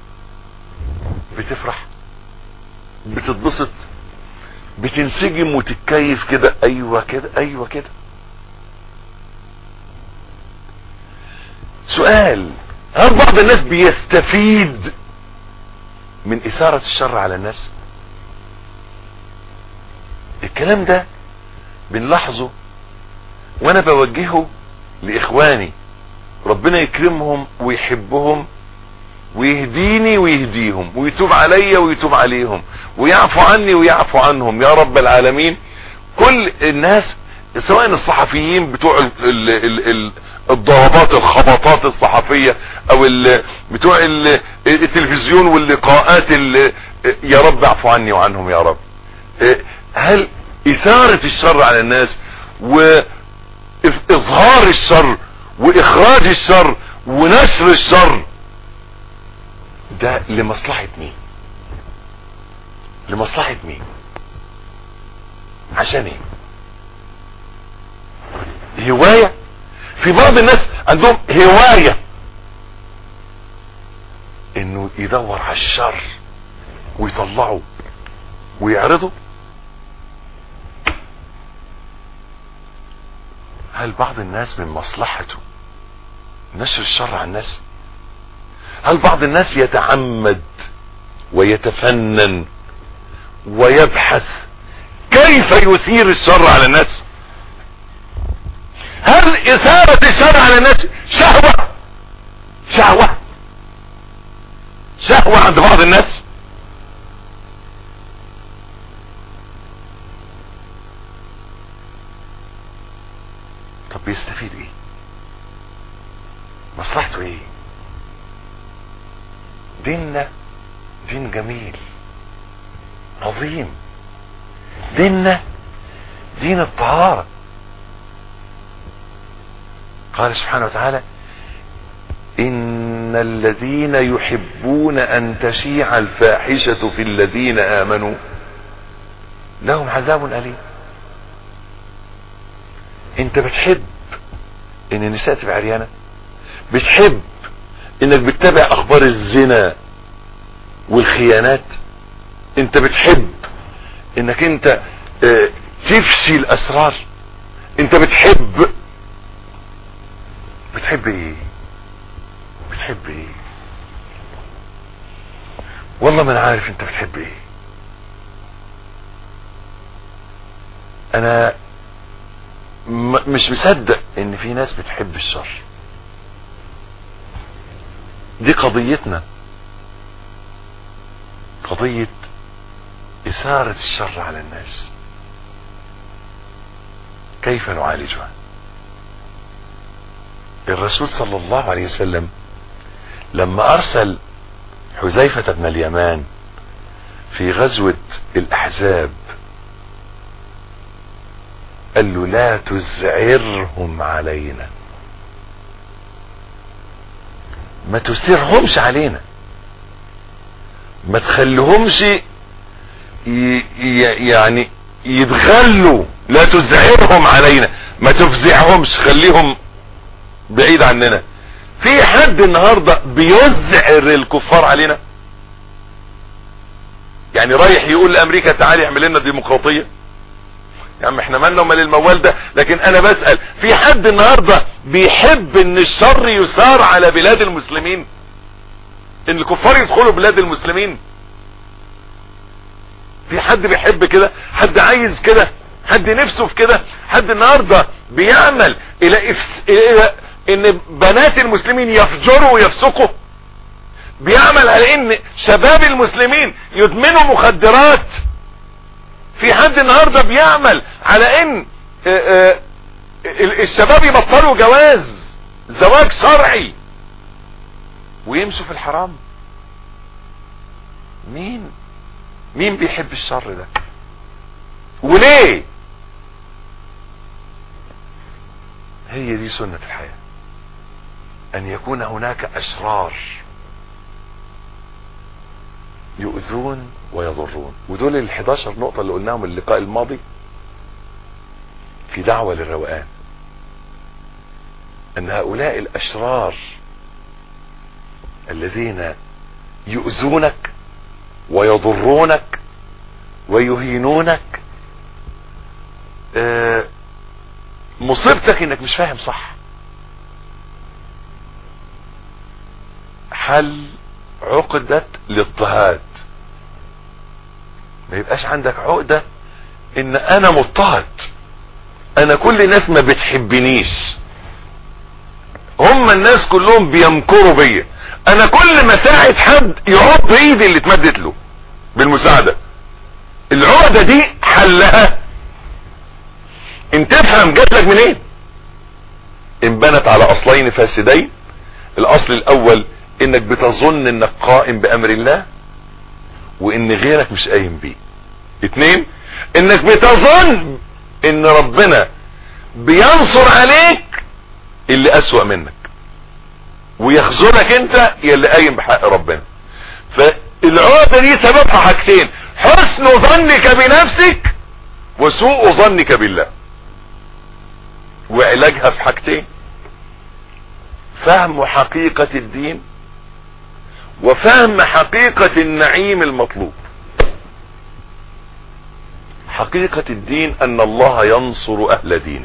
بتفرح بتتبسط بتنسجم وتتكيف كده ايوه كده ايوه كده سؤال هل بعض الناس بيستفيد من اثارة الشر على الناس الكلام ده بنلاحظه وانا بوجهه لاخواني ربنا يكرمهم ويحبهم ويهديني ويهديهم ويتوب عليا ويتوب عليهم ويعفو عني ويعفو عنهم يا رب العالمين كل الناس سواء الصحفيين بتوع ال ال ال ال الضربات الخبطات الصحفية او ال بتوع ال التلفزيون واللقاءات يا رب اعفو عني وعنهم يا رب هل اثارة الشر على الناس واظهار الشر واخراج الشر ونشر الشر ده لمصلحة مين لمصلحة مين عشان ايه هواية في بعض الناس عندهم هواية انه يدور على الشر ويطلعه ويعرضه هل بعض الناس من مصلحته نشر الشر على الناس هل بعض الناس يتعمد ويتفنن ويبحث كيف يثير الشر على الناس هل اثارة الشر على الناس شهوة شهوة شهوة عند بعض الناس طب بيستفيد ايه مصلحته ايه ديننا دين جميل عظيم ديننا دين الطهارة قال سبحانه وتعالى إن الذين يحبون أن تشيع الفاحشة في الذين آمنوا لهم عذاب أليم انت بتحب ان النساء تبقى عريانة بتحب انك بتتابع اخبار الزنا والخيانات انت بتحب انك انت اه تفشي الاسرار انت بتحب بتحب ايه بتحب ايه والله ما انا عارف انت بتحب ايه انا مش مصدق ان في ناس بتحب الشر دي قضيتنا قضية إثارة الشر على الناس كيف نعالجها الرسول صلى الله عليه وسلم لما أرسل حذيفة بن اليمان في غزوة الأحزاب قال له لا تزعرهم علينا ما تثيرهمش علينا ما تخليهمش يعني يتغلوا لا تزعرهم علينا ما تفزعهمش خليهم بعيد عننا في حد النهاردة بيزعر الكفار علينا يعني رايح يقول لامريكا تعالي اعمل لنا ديمقراطيه يا عم احنا مالنا ومال الموال ده لكن انا بسأل في حد النهاردة بيحب ان الشر يثار على بلاد المسلمين ان الكفار يدخلوا بلاد المسلمين في حد بيحب كده حد عايز كده حد نفسه في كده حد النهارده بيعمل الى, إفس... إلى ان بنات المسلمين يفجروا ويفسقوا بيعمل على ان شباب المسلمين يدمنوا مخدرات في حد النهارده بيعمل على ان آآ آآ الشباب يبطلوا جواز زواج شرعي ويمشوا في الحرام مين مين بيحب الشر ده وليه هي دي سنة الحياة ان يكون هناك اشرار يؤذون ويضرون ودول ال 11 نقطة اللي قلناهم اللقاء الماضي في دعوة للروقان ان هؤلاء الاشرار الذين يؤذونك ويضرونك ويهينونك آه مصيبتك انك مش فاهم صح حل عقدة الاضطهاد ما يبقاش عندك عقدة ان انا مضطهد انا كل الناس ما بتحبنيش هم الناس كلهم بيمكروا بيا انا كل ما ساعد حد يعض ايدي اللي اتمدت له بالمساعدة العقدة دي حلها ان تفهم جات لك منين ان بنت على اصلين فاسدين الاصل الاول انك بتظن انك قائم بامر الله وان غيرك مش قايم بيه اتنين انك بتظن ان ربنا بينصر عليك اللي اسوأ منك ويخذلك انت يلي قايم بحق ربنا فالعقدة دي سببها حاجتين حسن ظنك بنفسك وسوء ظنك بالله وعلاجها في حاجتين فهم حقيقة الدين وفهم حقيقة النعيم المطلوب حقيقة الدين ان الله ينصر اهل دينه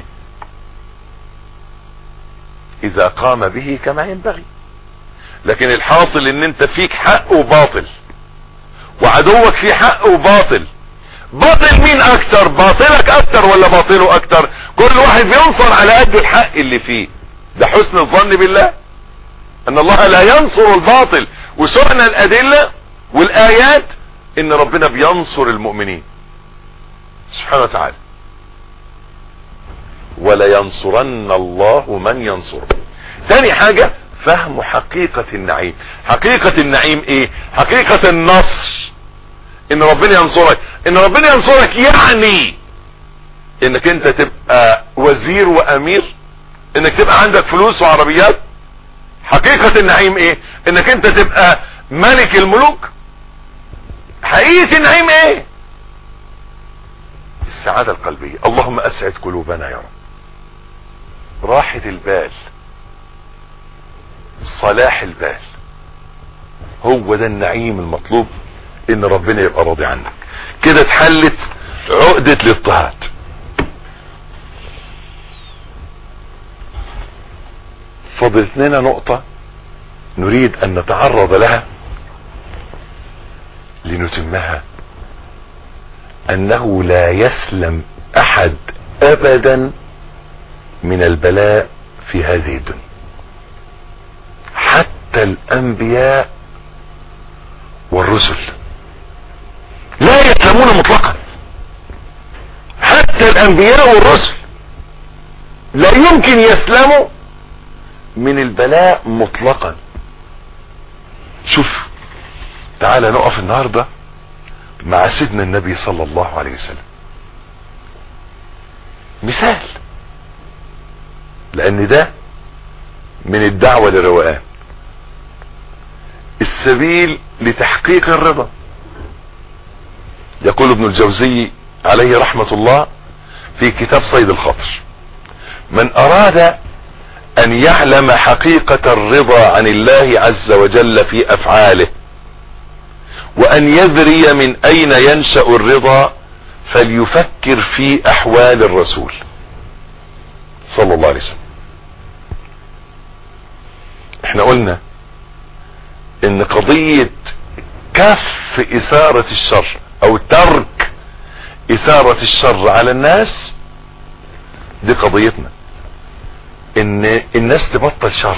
اذا قام به كما ينبغي لكن الحاصل ان انت فيك حق وباطل وعدوك فيه حق وباطل باطل مين اكتر باطلك اكتر ولا باطله اكتر كل واحد ينصر على قد الحق اللي فيه ده حسن الظن بالله ان الله لا ينصر الباطل وسرنا الادلة والايات ان ربنا بينصر المؤمنين سبحانه وتعالى ولا ينصرن الله من ينصره تاني حاجة فهم حقيقة النعيم حقيقة النعيم ايه حقيقة النصر ان ربنا ينصرك ان ربنا ينصرك يعني انك انت تبقى وزير وامير انك تبقى عندك فلوس وعربيات حقيقة النعيم ايه انك انت تبقى ملك الملوك حقيقة النعيم ايه السعادة القلبية اللهم اسعد قلوبنا يا رب راحة البال صلاح البال هو ده النعيم المطلوب ان ربنا يبقى راضي عنك كده اتحلت عقدة الاضطهاد فضلت لنا نقطة نريد ان نتعرض لها لنتمها انه لا يسلم احد ابدا من البلاء في هذه الدنيا حتى الانبياء والرسل لا يسلمون مطلقا حتى الانبياء والرسل لا يمكن يسلموا من البلاء مطلقا شوف تعال نقف النهاردة مع سيدنا النبي صلى الله عليه وسلم مثال لان ده من الدعوة للروقان السبيل لتحقيق الرضا يقول ابن الجوزي عليه رحمة الله في كتاب صيد الخاطر من اراد ان يعلم حقيقة الرضا عن الله عز وجل في افعاله وان يدري من اين ينشأ الرضا فليفكر في احوال الرسول صلى الله عليه وسلم احنا قلنا ان قضية كف اثارة الشر او ترك اثارة الشر على الناس دي قضيتنا ان الناس تبطل شر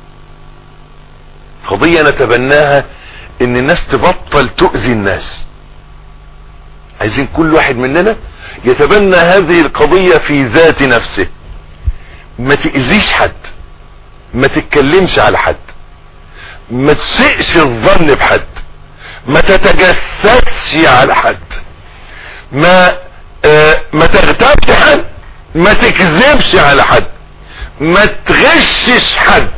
قضية نتبناها ان الناس تبطل تؤذي الناس عايزين كل واحد مننا يتبنى هذه القضية في ذات نفسه ما تأذيش حد ما تتكلمش على حد ما تسئش الظن بحد ما تتجسسش على حد ما آه ما تغتابش حد ما تكذبش على حد ما تغشش حد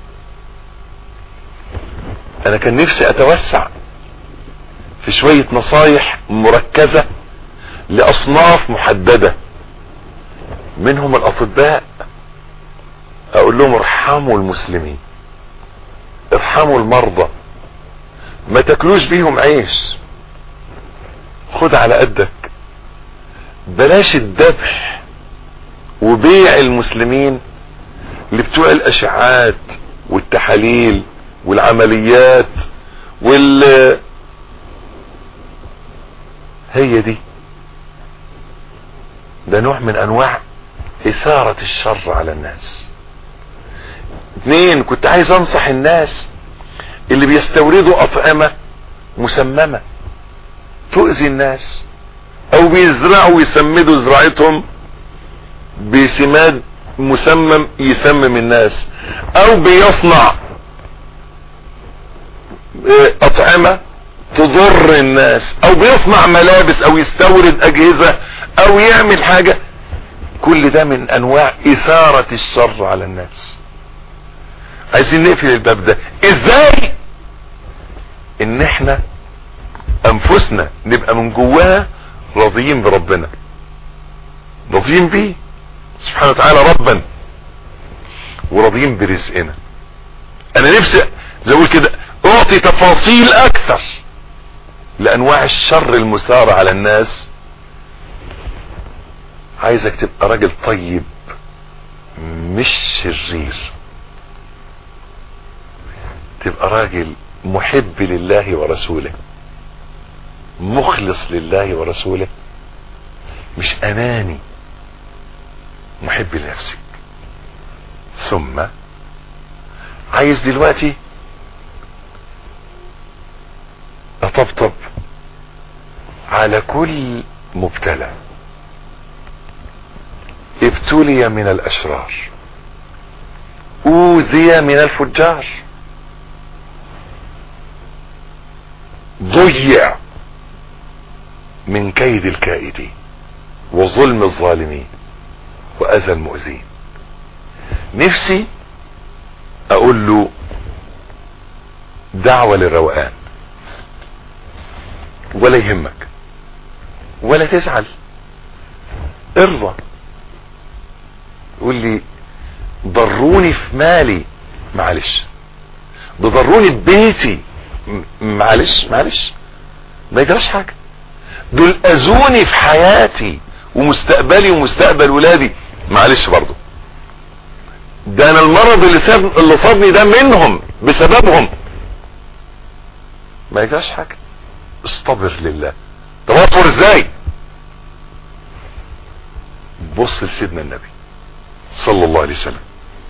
انا كان نفسي اتوسع في شوية نصايح مركزة لاصناف محددة منهم الاطباء اقول لهم ارحموا المسلمين ارحموا المرضى ما تاكلوش بيهم عيش خد على قدك بلاش الذبح وبيع المسلمين اللي بتوع الاشعاعات والتحاليل والعمليات وال هي دي ده نوع من انواع اثارة الشر على الناس اثنين كنت عايز انصح الناس اللي بيستوردوا اطعمة مسممة تؤذي الناس او بيزرعوا ويسمدوا زراعتهم بسماد مسمم يسمم الناس او بيصنع اطعمة تضر الناس او بيصنع ملابس او يستورد اجهزة او يعمل حاجة كل ده من انواع اثارة الشر على الناس عايزين نقفل الباب ده ازاي ان احنا انفسنا نبقى من جواها راضيين بربنا راضيين بيه سبحانه وتعالى ربا وراضيين برزقنا انا نفسي زي اقول كده اعطي تفاصيل اكثر لانواع الشر المثارة على الناس عايزك تبقى راجل طيب مش شرير تبقى راجل محب لله ورسوله مخلص لله ورسوله مش اناني محب لنفسك ثم عايز دلوقتي اطبطب على كل مبتلى ابتلي من الاشرار اوذي من الفجار ضيع من كيد الكائدين وظلم الظالمين واذى المؤذين نفسي اقول له دعوة للروقان ولا يهمك ولا تزعل ارضى قول لي ضروني في مالي معلش ضروني في بيتي معلش معلش ما يجراش حاجة دول اذوني في حياتي ومستقبلي ومستقبل ولادي معلش برضو ده انا المرض اللي ساب اللي صابني ده منهم بسببهم ما يجراش حاجة اصطبر لله طب اصبر ازاي بص لسيدنا النبي صلى الله عليه وسلم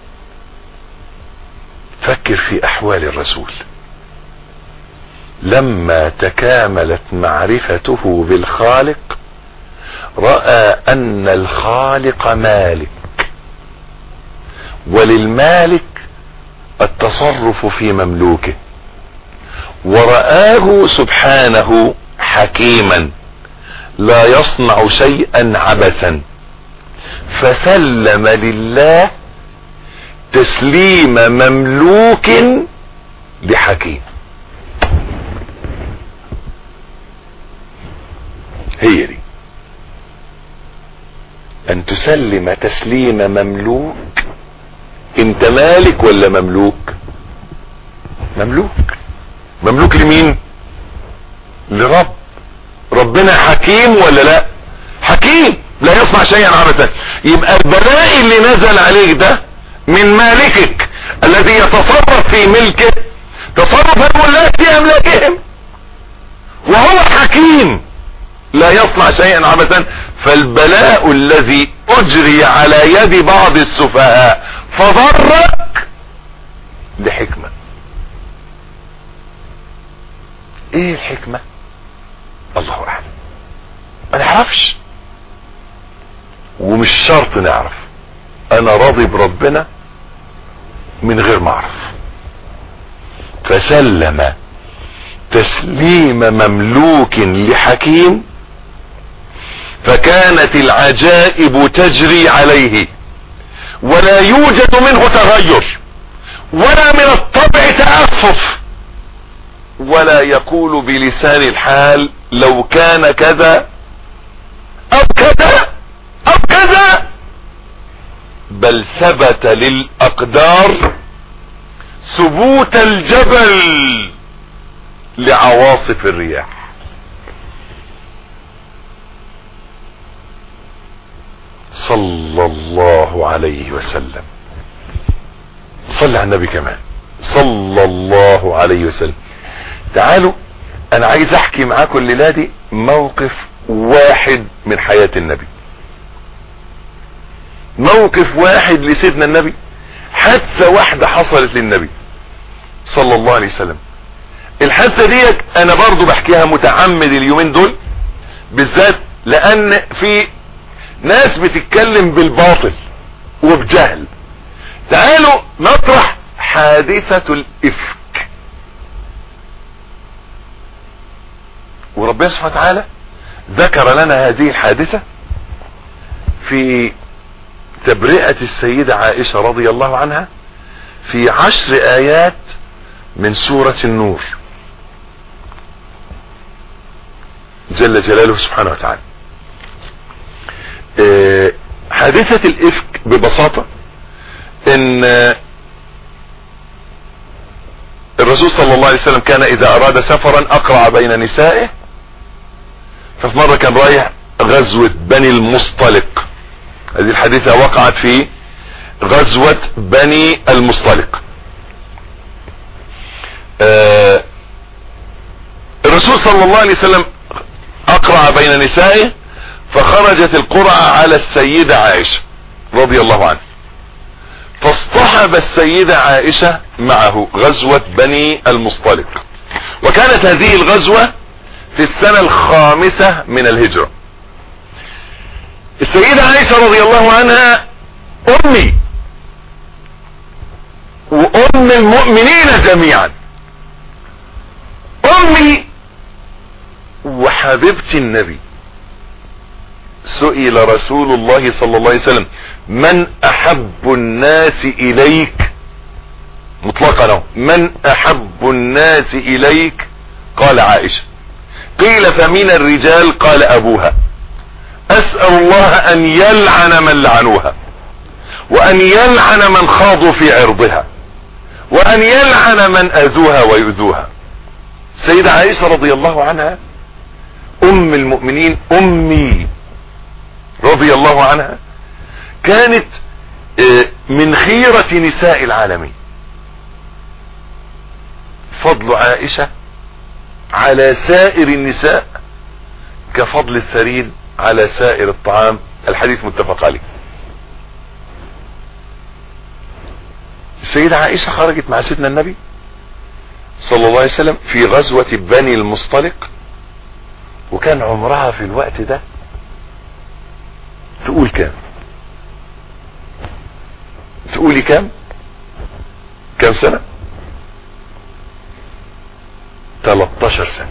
فكر في احوال الرسول لما تكاملت معرفته بالخالق راى ان الخالق مالك وللمالك التصرف في مملوكه ورآه سبحانه حكيما لا يصنع شيئا عبثا فسلم لله تسليم مملوك لحكيم هي دي ان تسلم تسليم مملوك انت مالك ولا مملوك مملوك مملوك لمين لرب ربنا حكيم ولا لا حكيم لا يصنع شيئا عبثا يبقى البلاء اللي نزل عليك ده من مالكك الذي يتصرف في ملكه تصرف الولاة في املاكهم وهو حكيم لا يصنع شيئا عبثا فالبلاء الذي اجري على يد بعض السفهاء فضرك لحكمة ايه الحكمة الله اعلم ما نعرفش ومش شرط نعرف انا راضي بربنا من غير ما اعرف فسلم تسليم مملوك لحكيم فكانت العجائب تجري عليه ولا يوجد منه تغير ولا من الطبع تأفف ولا يقول بلسان الحال لو كان كذا او كذا او كذا بل ثبت للأقدار ثبوت الجبل لعواصف الرياح صلى الله عليه وسلم صلى على النبي كمان صلى الله عليه وسلم تعالوا انا عايز احكي معاكم الليله دي موقف واحد من حياة النبي موقف واحد لسيدنا النبي حادثة واحدة حصلت للنبي صلى الله عليه وسلم الحادثة ديت انا برضو بحكيها متعمد اليومين دول بالذات لان في ناس بتتكلم بالباطل وبجهل تعالوا نطرح حادثة الافك وربنا سبحانه وتعالى ذكر لنا هذه الحادثة في تبرئة السيدة عائشة رضي الله عنها في عشر آيات من سورة النور جل جلاله سبحانه وتعالى اه حادثة الإفك ببساطة ان الرسول صلى الله عليه وسلم كان اذا اراد سفرا اقرع بين نسائه ففي مرة كان رايح غزوة بني المصطلق هذه الحادثة وقعت في غزوة بني المصطلق آه الرسول صلى الله عليه وسلم اقرع بين نسائه فخرجت القرعة على السيدة عائشة رضي الله عنها فاصطحب السيدة عائشة معه غزوة بني المصطلق وكانت هذه الغزوة في السنة الخامسة من الهجرة السيدة عائشة رضي الله عنها امي وام المؤمنين جميعا امي وحبيبتي النبي سئل رسول الله صلى الله عليه وسلم من احب الناس اليك مطلقا من احب الناس اليك قال عائشة قيل فمن الرجال قال ابوها اسأل الله ان يلعن من لعنوها وان يلعن من خاضوا في عرضها وان يلعن من اذوها ويؤذوها سيدة عائشة رضي الله عنها ام المؤمنين امي رضي الله عنها كانت من خيرة نساء العالمين فضل عائشة على سائر النساء كفضل الثريد على سائر الطعام الحديث متفق عليه السيدة عائشة خرجت مع سيدنا النبي صلى الله عليه وسلم في غزوة بني المصطلق وكان عمرها في الوقت ده تقول كام تقولي كام كام سنة 13 سنة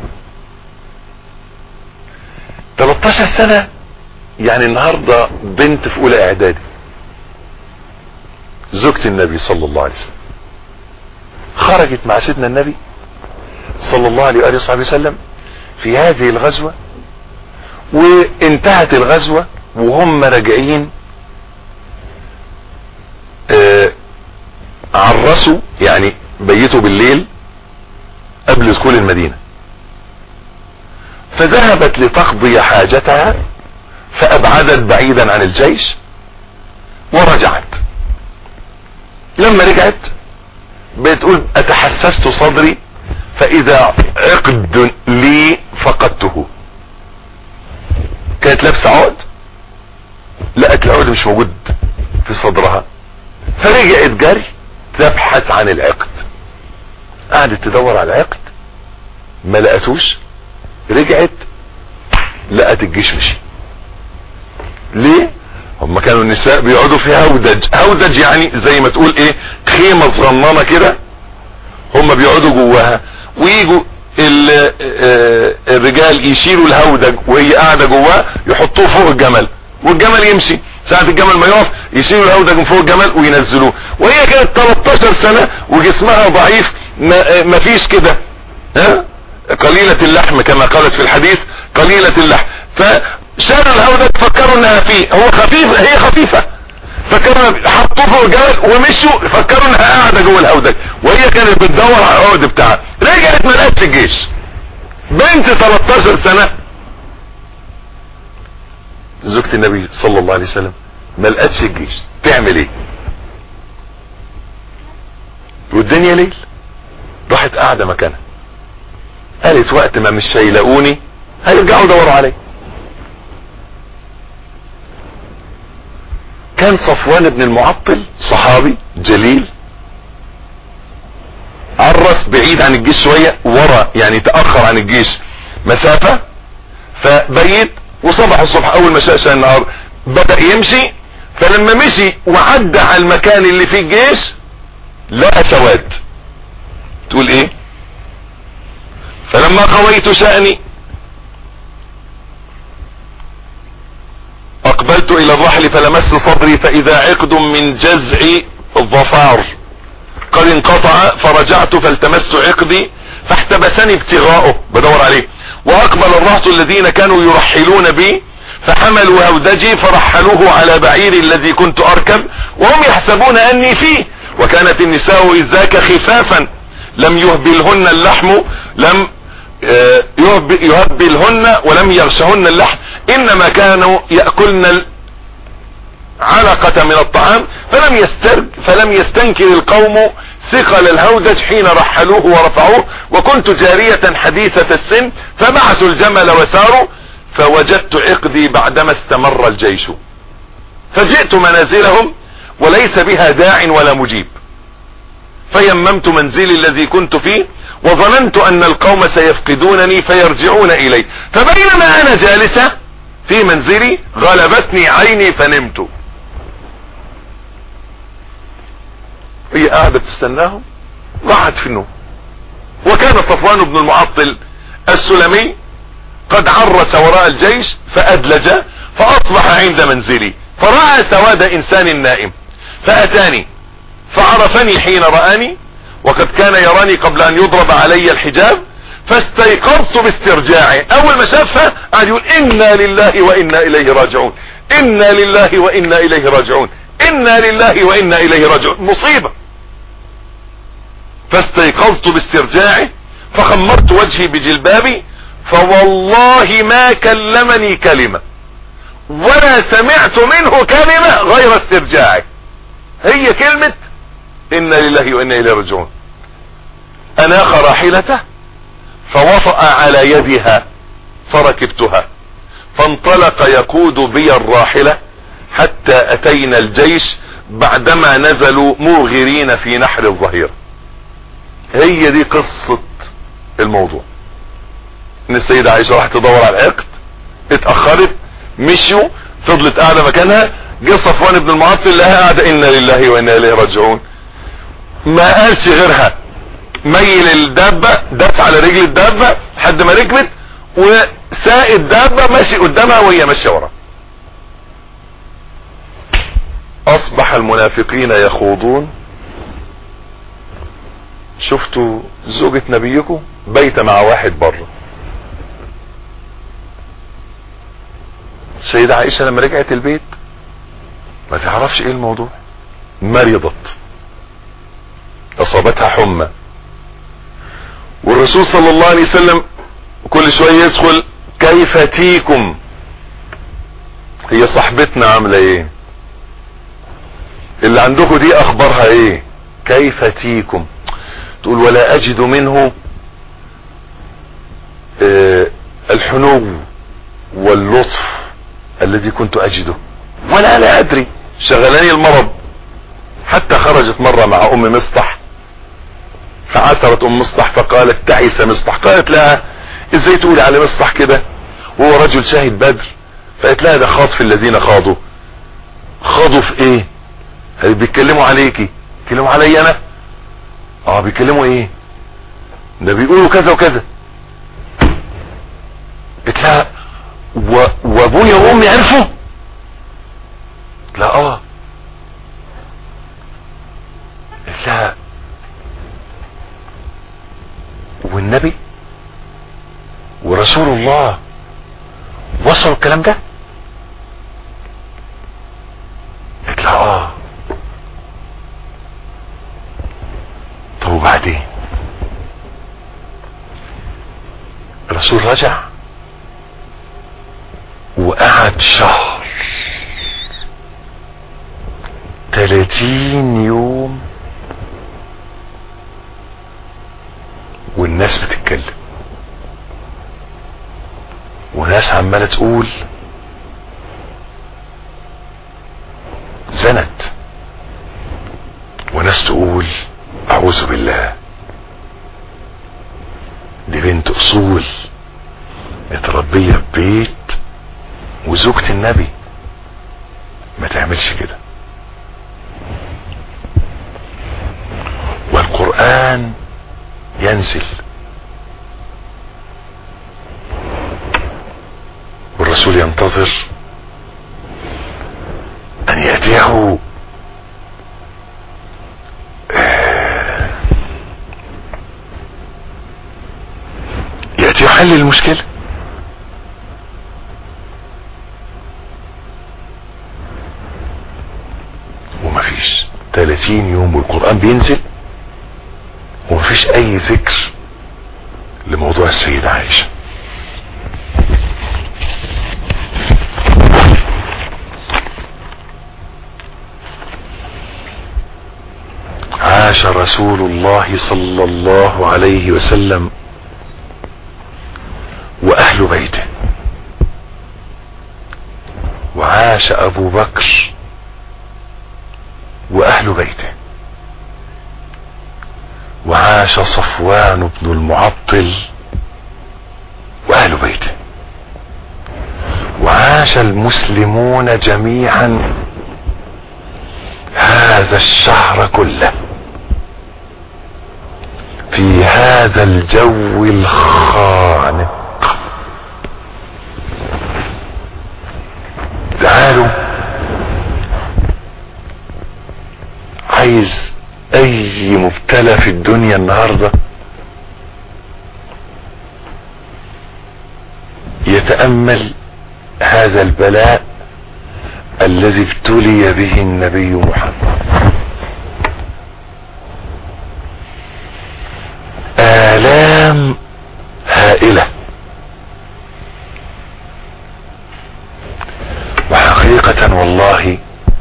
13 سنة يعني النهاردة بنت في اولى اعدادي زوجة النبي صلى الله عليه وسلم خرجت مع سيدنا النبي صلى الله عليه وآله وصحبه وسلم في هذه الغزوة وانتهت الغزوة وهم راجعين آه عرسوا يعني بيتوا بالليل قبل دخول المدينة فذهبت لتقضي حاجتها فابعدت بعيدا عن الجيش ورجعت لما رجعت بتقول اتحسست صدري فاذا عقد لي فقدته كانت لابسه عقد لقت العقد مش موجود في صدرها فرجعت جري تبحث عن العقد قعدت تدور على العقد ما لقتوش رجعت لقت الجيش مشي ليه هم كانوا النساء بيقعدوا في هودج هودج يعني زي ما تقول ايه خيمة صغننة كده هم بيقعدوا جواها ويجوا الرجال يشيلوا الهودج وهي قاعدة جواه يحطوه فوق الجمل والجمل يمشي ساعة الجمل ما يقف يشيلوا الهودج من فوق الجمل وينزلوه وهي كانت 13 سنة وجسمها ضعيف ما فيش كده ها قليلة اللحم كما قالت في الحديث قليلة اللحم فشالوا الهودج فكروا انها فيه هو خفيف هي خفيفة فكروا حطوه فوق الجبل ومشوا فكروا انها قاعدة جوه الهودج وهي كانت بتدور على العقد بتاعها رجعت ما لقتش الجيش بنت 13 سنة زوجة النبي صلى الله عليه وسلم ما لقتش الجيش تعمل ايه والدنيا ليل راحت قاعدة مكانها قالت وقت ما مش هيلاقوني هيرجعوا يدوروا علي كان صفوان بن المعطل صحابي جليل عرس بعيد عن الجيش شوية ورا يعني تأخر عن الجيش مسافة فبيت وصبح الصبح اول ما شاء النهار بدأ يمشي فلما مشي وعدى على المكان اللي فيه الجيش لقى سواد تقول ايه فلما قويت شأني اقبلت الى الرحل فلمست صدري فاذا عقد من جزع الظفار قد انقطع فرجعت فالتمست عقدي فاحتبسني ابتغاؤه بدور عليه واقبل الرهط الذين كانوا يرحلون بي فحملوا هودجي فرحلوه على بعير الذي كنت اركب وهم يحسبون اني فيه وكانت النساء اذ ذاك خفافا لم يهبلهن اللحم لم يهبلهن ولم يغشهن اللحم انما كانوا يأكلن علقة من الطعام فلم يسترج فلم يستنكر القوم ثقل الهودج حين رحلوه ورفعوه وكنت جارية حديثة السن فبعثوا الجمل وساروا فوجدت عقدي بعدما استمر الجيش فجئت منازلهم وليس بها داع ولا مجيب فيممت منزلي الذي كنت فيه وظننت ان القوم سيفقدونني فيرجعون الي فبينما انا جالسة في منزلي غلبتني عيني فنمت هي قاعدة تستناهم راحت في النوم وكان صفوان بن المعطل السلمي قد عرس وراء الجيش فأدلج فأصبح عند منزلي فرأى سواد إنسان نائم فأتاني فعرفني حين رآني وقد كان يراني قبل أن يضرب علي الحجاب فاستيقظت باسترجاعه أول ما شافها قال يقول إنا لله وإنا إليه راجعون إنا لله وإنا إليه راجعون إنا لله وإنا إليه راجعون مصيبة فاستيقظت باسترجاعه فخمرت وجهي بجلبابي فوالله ما كلمني كلمة ولا سمعت منه كلمة غير استرجاعه هي كلمة إنا لله وإنا إليه راجعون أناخ راحلته فوطأ على يدها فركبتها فانطلق يقود بي الراحلة حتى أتينا الجيش بعدما نزلوا موغرين في نحر الظهيرة هي دي قصة الموضوع ان السيدة عائشة راح تدور على العقد اتأخرت مشيوا فضلت قاعدة مكانها جه صفوان بن المعطل لها قاعدة انا لله وانا اليه راجعون ما قالش غيرها ميل الدابة داس على رجل الدابة لحد ما ركبت وساق الدابة ماشي قدامها وهي ماشية وراه اصبح المنافقين يخوضون شفتوا زوجة نبيكم بيت مع واحد بره سيدة عائشة لما رجعت البيت ما تعرفش ايه الموضوع مرضت اصابتها حمى والرسول صلى الله عليه وسلم كل شوية يدخل كيف تيكم هي صاحبتنا عاملة ايه اللي عندكم دي اخبارها ايه كيف تيكم تقول ولا اجد منه آه الحنو واللطف الذي كنت اجده ولا لا ادري شغلني المرض حتى خرجت مرة مع ام مصطح فعثرت ام مصطح فقالت تعس مصطح قالت لها ازاي تقولي على مصطح كده وهو رجل شاهد بدر فقالت لها ده خاض في الذين خاضوا خاضوا في ايه هل بيتكلموا عليكي بيتكلموا علي انا اه بيتكلموا ايه ده بيقولوا كذا وكذا قلت لها و... وابويا وامي عرفوا لا اه قلت لها والنبي ورسول الله وصلوا الكلام ده قلت لها اه طب وبعدين الرسول رجع وقعد شهر تلاتين يوم والناس بتتكلم وناس عمالة تقول زنت وناس تقول اعوذ بالله دي بنت اصول متربية في بيت وزوجة النبي ما تعملش كده والقرآن ينزل والرسول ينتظر ان يأتيه يأتيه حل المشكلة ومفيش 30 يوم والقرآن بينزل ومفيش اي ذكر لموضوع السيدة عائشة عاش رسول الله صلى الله عليه وسلم واهل بيته وعاش ابو بكر واهل بيته وعاش صفوان بن المعطل واهل بيته وعاش المسلمون جميعا هذا الشهر كله في هذا الجو الخانق تعالوا عايز اي مبتلى في الدنيا النهارده يتامل هذا البلاء الذي ابتلي به النبي محمد الام هائله وحقيقه والله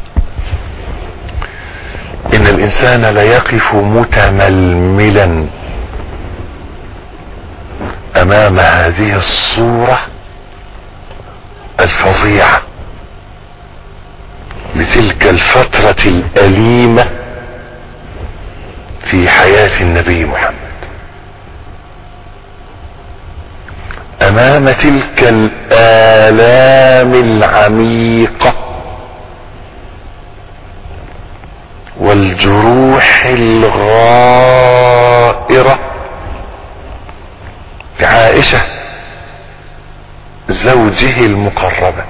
ان الانسان ليقف متململا امام هذه الصورة الفظيعة لتلك الفترة الاليمة في حياة النبي محمد امام تلك الالام العميقه والجروح الغائرة بعائشة زوجه المقربة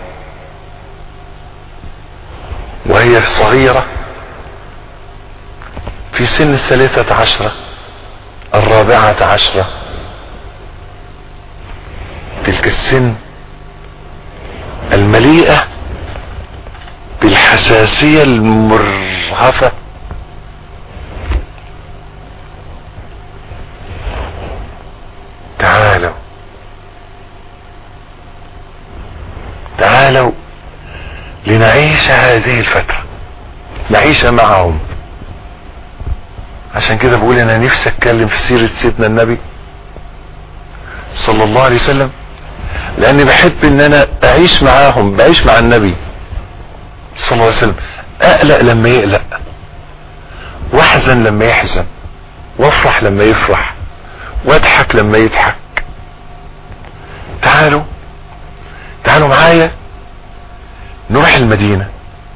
وهي صغيرة في سن الثلاثة عشرة الرابعة عشرة تلك السن المليئة بالحساسية المرهفة تعالوا تعالوا لنعيش هذه الفترة نعيش معهم عشان كده بقول انا نفسي اتكلم في سيرة سيدنا النبي صلى الله عليه وسلم لاني بحب ان انا اعيش معاهم بعيش مع النبي صلى الله عليه وسلم اقلق لما يقلق واحزن لما يحزن وافرح لما يفرح واضحك لما يضحك تعالوا تعالوا معايا نروح المدينة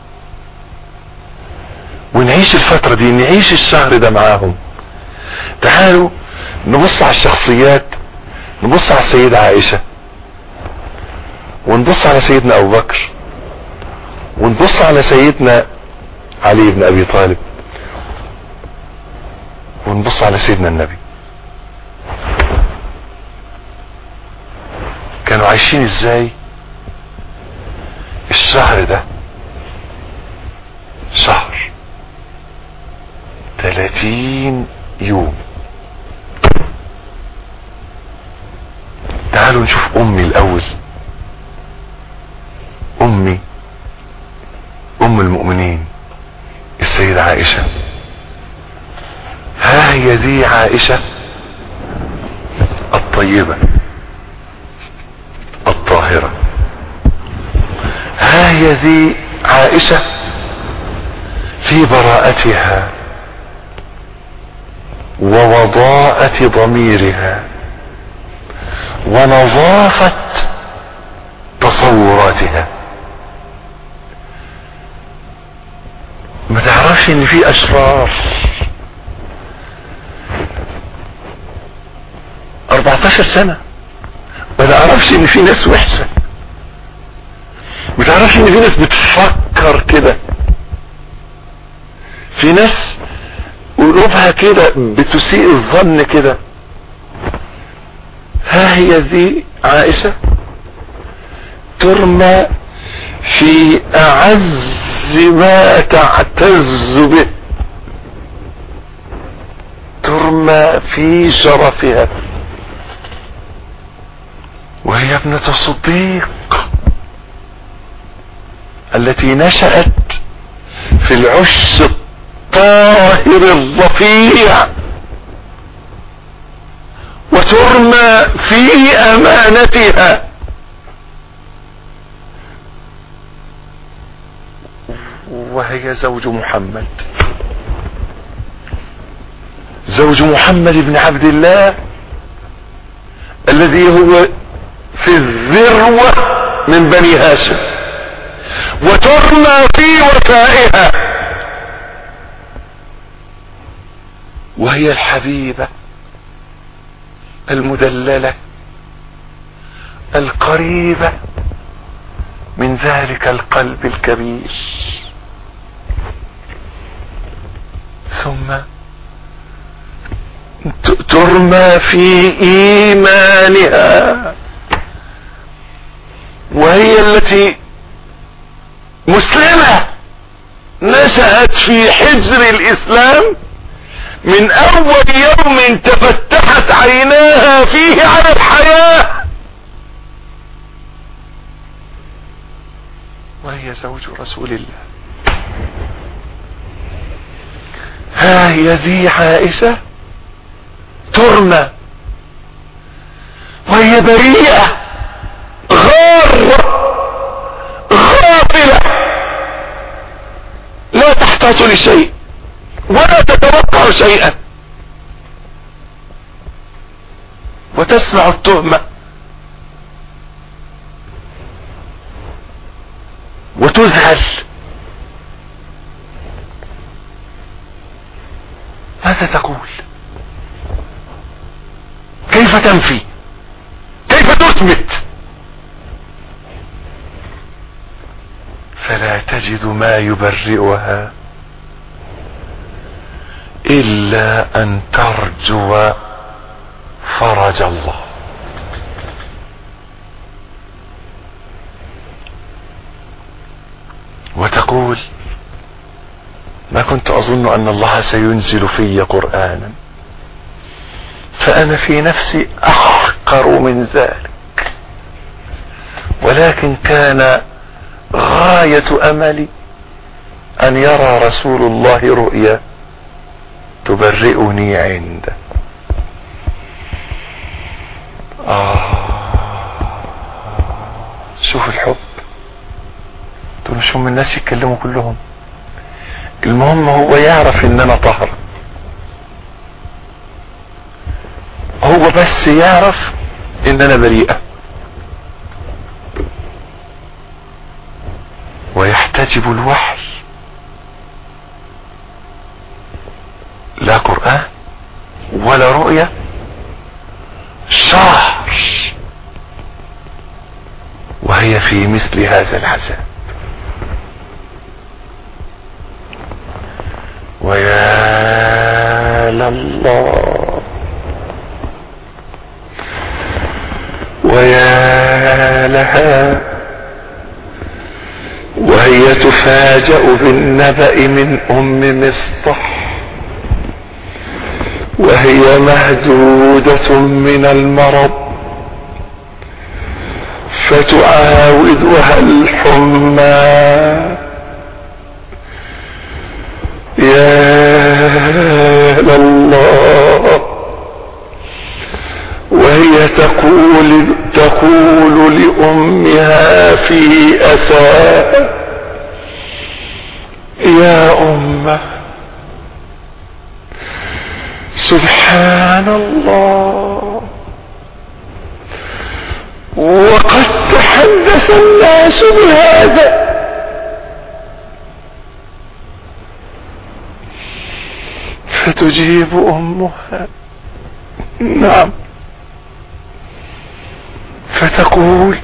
ونعيش الفترة دي نعيش الشهر ده معاهم تعالوا نبص على الشخصيات نبص على السيدة عائشة ونبص على سيدنا ابو بكر ونبص على سيدنا علي بن ابي طالب ونبص على سيدنا النبي كانوا عايشين ازاي الشهر ده شهر ثلاثين يوم تعالوا نشوف امي الاول امي ام المؤمنين السيدة عائشة ها هي دي عائشة الطيبة الطاهرة ها هي ذي عائشة في براءتها ووضاءة ضميرها ونظافة تصوراتها ما تعرفش ان في اشرار 14 سنة ما تعرفش ان في ناس وحشة ما تعرفش ان في ناس بتفكر كده في ناس قلوبها كده بتسيء الظن كده ها هي ذي عائشة ترمى في اعز ما تعتز به ترمى في شرفها وهي ابنة الصديق التي نشأت في العش الطاهر الرفيع وترمى في امانتها وهي زوج محمد زوج محمد بن عبد الله الذي هو في الذروة من بني هاشم وترمى في وفائها وهي الحبيبة المدللة القريبة من ذلك القلب الكبير ثم ترمى في ايمانها وهي التي مسلمة نشأت في حجر الاسلام من اول يوم تفتحت عيناها فيه على الحياة وهي زوج رسول الله ها هي ذي عائشة ترمى وهي بريئة غارة غافلة لا تحتاج لشيء ولا تتوقع شيئا وتسمع التهمة وتذهل ماذا تقول كيف تنفي كيف تثبت فلا تجد ما يبرئها الا ان ترجو فرج الله وتقول ما كنت اظن ان الله سينزل في قرانا فانا في نفسي احقر من ذلك ولكن كان غايه املي ان يرى رسول الله رؤيا تبرئني عنده آه شوف الحب دول مش هم الناس يتكلموا كلهم المهم هو يعرف ان انا طهر هو بس يعرف ان انا بريئة ويحتجب الوحي لا قرآن ولا رؤية شهر وهي في مثل هذا العذاب ويا لله ويا لها وهي تفاجأ بالنبأ من أم مصطح وهي مهدودة من المرض فتعاودها الحمى يا لله وهي تقول تقول لأمها في أساء يا أمه سبحان الله وقد تحدث الناس بهذا فتجيب امها نعم فتقول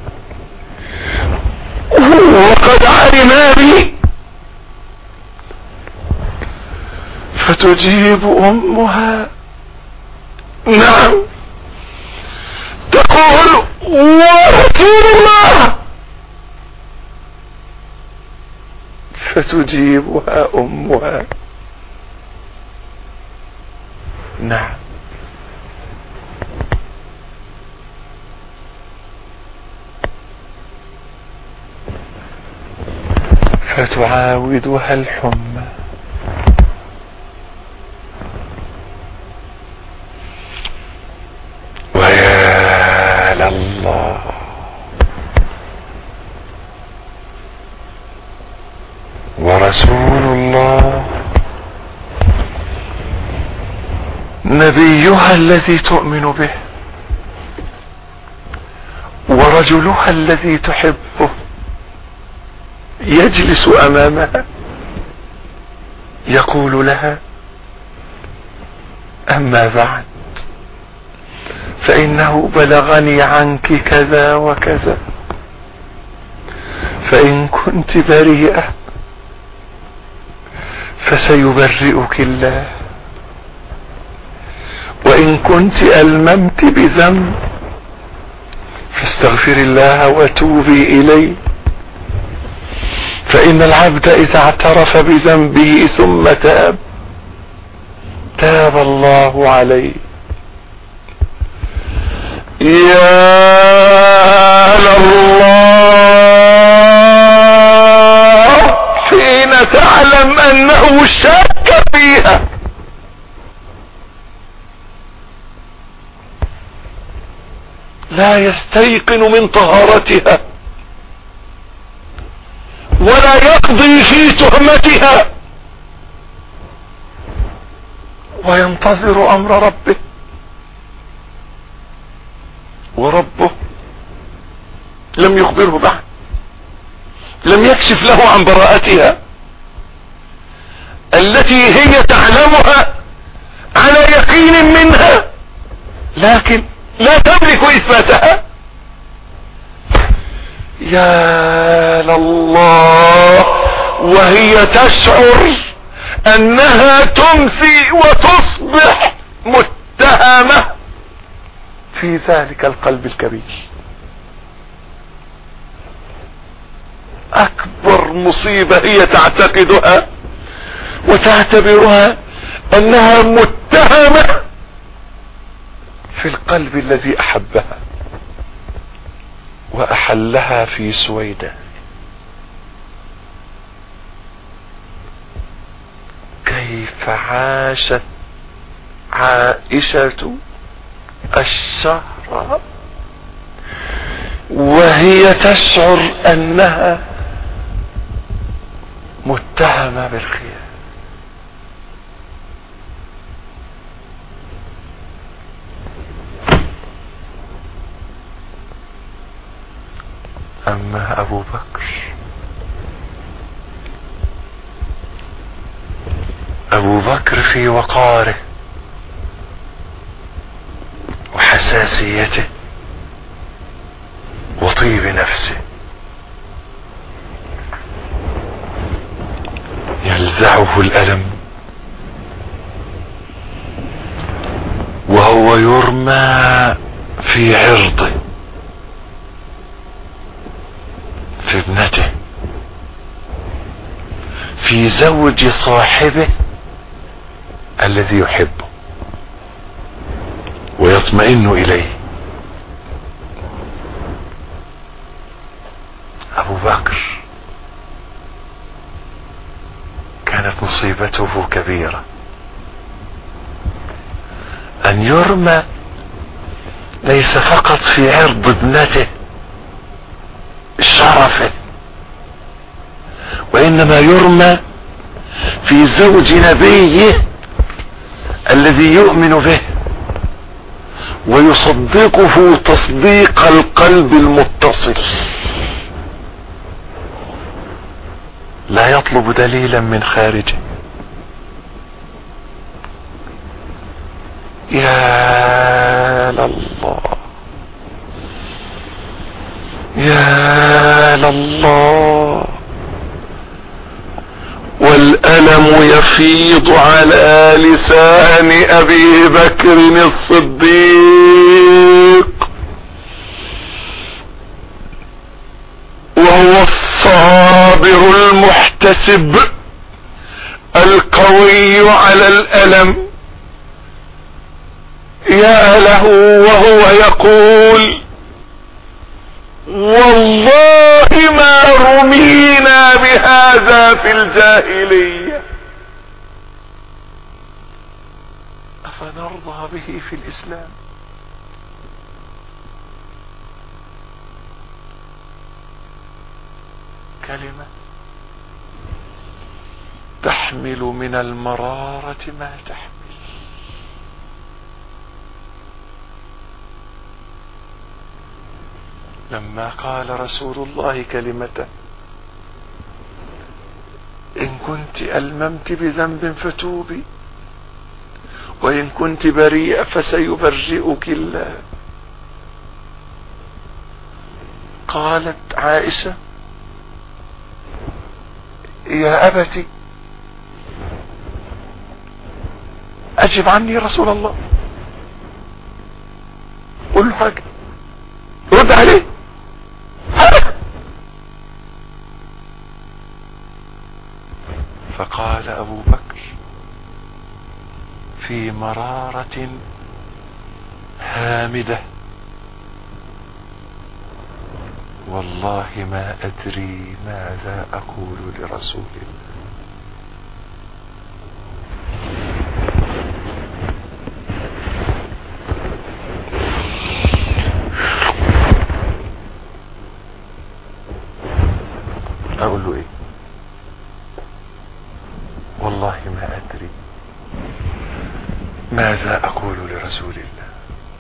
وقد علم بي فتجيب امها نعم تقول ورسول الله فتجيبها امها نعم فتعاودها الحمى ويا لله ورسول الله نبيها الذي تؤمن به ورجلها الذي تحبه يجلس امامها يقول لها اما بعد فانه بلغني عنك كذا وكذا فان كنت بريئه فسيبرئك الله وان كنت الممت بذنب فاستغفر الله وتوبي اليه فان العبد اذا اعترف بذنبه ثم تاب تاب الله عليه يا لله حين تعلم انه شك فيها لا يستيقن من طهارتها ولا يقضي في تهمتها وينتظر امر ربه وربه لم يخبره بعد لم يكشف له عن براءتها التي هي تعلمها على يقين منها لكن لا تملك اثباتها يا لله وهي تشعر انها تمسي وتصبح متهمه في ذلك القلب الكبير اكبر مصيبة هي تعتقدها وتعتبرها انها متهمة في القلب الذي احبها واحلها في سويدة كيف عاشت عائشة الشهر وهي تشعر انها متهمة بالخيانة اما ابو بكر ابو بكر في وقاره وحساسيته وطيب نفسه يلزعه الالم وهو يرمى في عرضه في ابنته في زوج صاحبه الذي يحبه ويطمئن اليه ابو بكر كانت مصيبته كبيره ان يرمى ليس فقط في عرض ابنته شرفه وانما يرمى في زوج نبيه الذي يؤمن به ويصدقه تصديق القلب المتصل لا يطلب دليلا من خارجه يا لله يا لله والألم يفيض على لسان أبي بكر الصديق وهو الصابر المحتسب القوي على الألم يا له وهو يقول والله ما رمينا بهذا في الجاهلية أفنرضى به في الإسلام كلمة تحمل من المرارة ما تحمل لما قال رسول الله كلمته إن كنت ألممت بذنب فتوبي وإن كنت بريئة فسيبرئك الله قالت عائشة يا أبتي أجب عني رسول الله قل له حاجة رد عليه فقال أبو بكر في مرارة هامدة والله ما أدري ماذا أقول لرسول الله أقول له إيه والله ما أدري ماذا أقول لرسول الله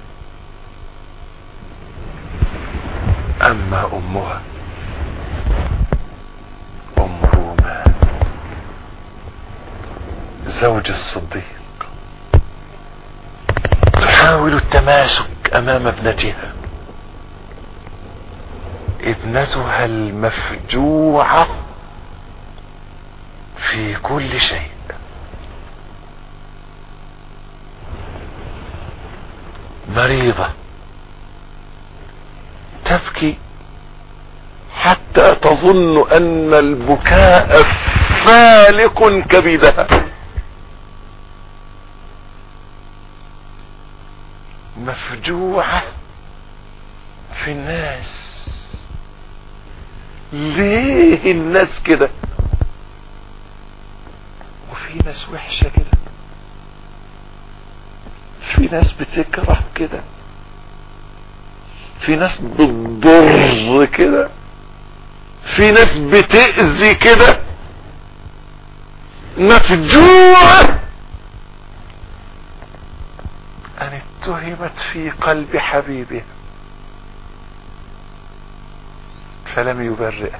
أما أمها أم رومان زوج الصديق تحاول التماسك أمام ابنتها ابنتها المفجوعة في كل شيء مريضة تبكي حتى تظن ان البكاء فالق كبدها مفجوعة في الناس ليه الناس كده وفي ناس وحشة كده في ناس بتكره كده في ناس بتضر كده في ناس بتأذي كده مفجوعة أن اتهمت في قلب حبيبها فلم يبرئها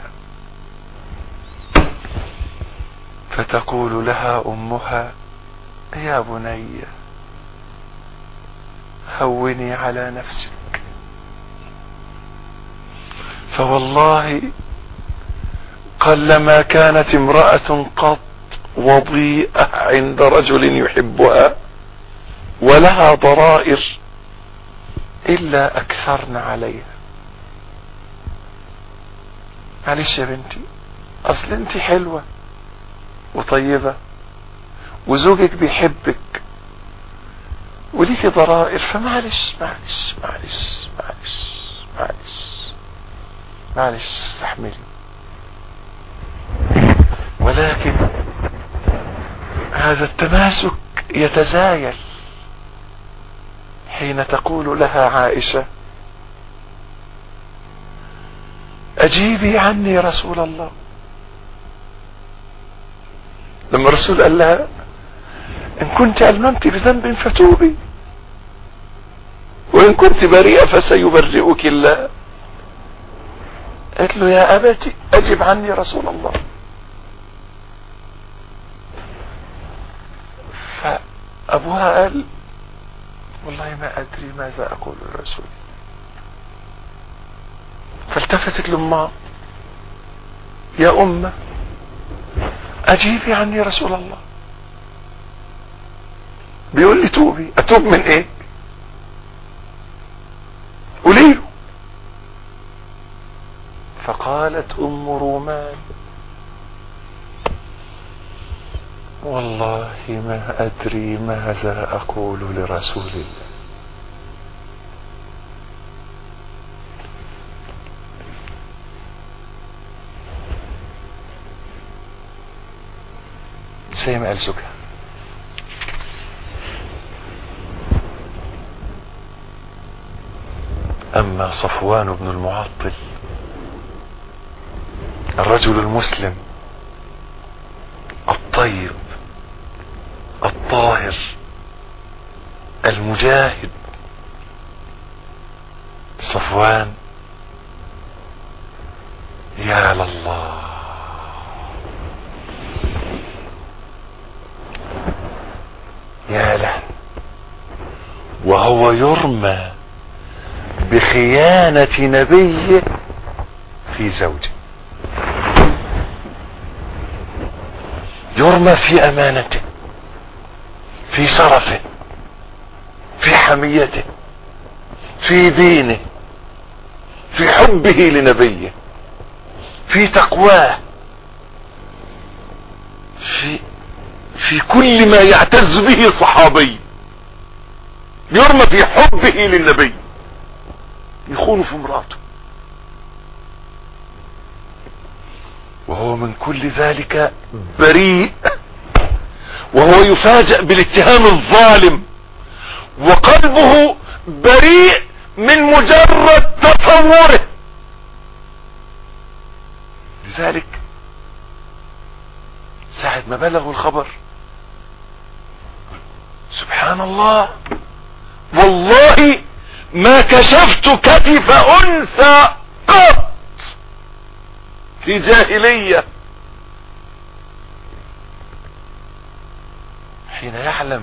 فتقول لها أمها يا بني هوني على نفسك فوالله قلما كانت امرأة قط وضيئة عند رجل يحبها ولها ضرائر إلا أكثرن عليها معلش يا بنتي أصل أنت حلوة وطيبة وزوجك بيحبك وليكي ضرائر فمعلش معلش معلش معلش معلش معلش استحملي ولكن هذا التماسك يتزايل حين تقول لها عائشة أجيبي عني رسول الله لما الرسول قال لها إن كنت ألممت بذنب فتوبي وإن كنت بريئة فسيبرئك الله قالت له يا أبتي أجب عني رسول الله فأبوها قال والله ما أدري ماذا أقول للرسول فالتفتت لأمها يا أمة أجيبي عني رسول الله بيقول لي توبي أتوب من إيه قولي له فقالت أم رومان والله ما أدري ماذا أقول لرسول الله زي ما قال زوجها أما صفوان بن المعطل الرجل المسلم الطيب الطاهر المجاهد صفوان يا لله يا له وهو يرمى بخيانة نبيه في زوجه يرمى في امانته في شرفه في حميته في دينه في حبه لنبيه في تقواه في في كل ما يعتز به صحابي يرمى في حبه للنبي يخون في امراته وهو من كل ذلك بريء وهو يفاجأ بالاتهام الظالم وقلبه بريء من مجرد تصوره لذلك ساعة ما بلغوا الخبر سبحان الله والله ما كشفت كتف انثى قط في جاهلية حين يعلم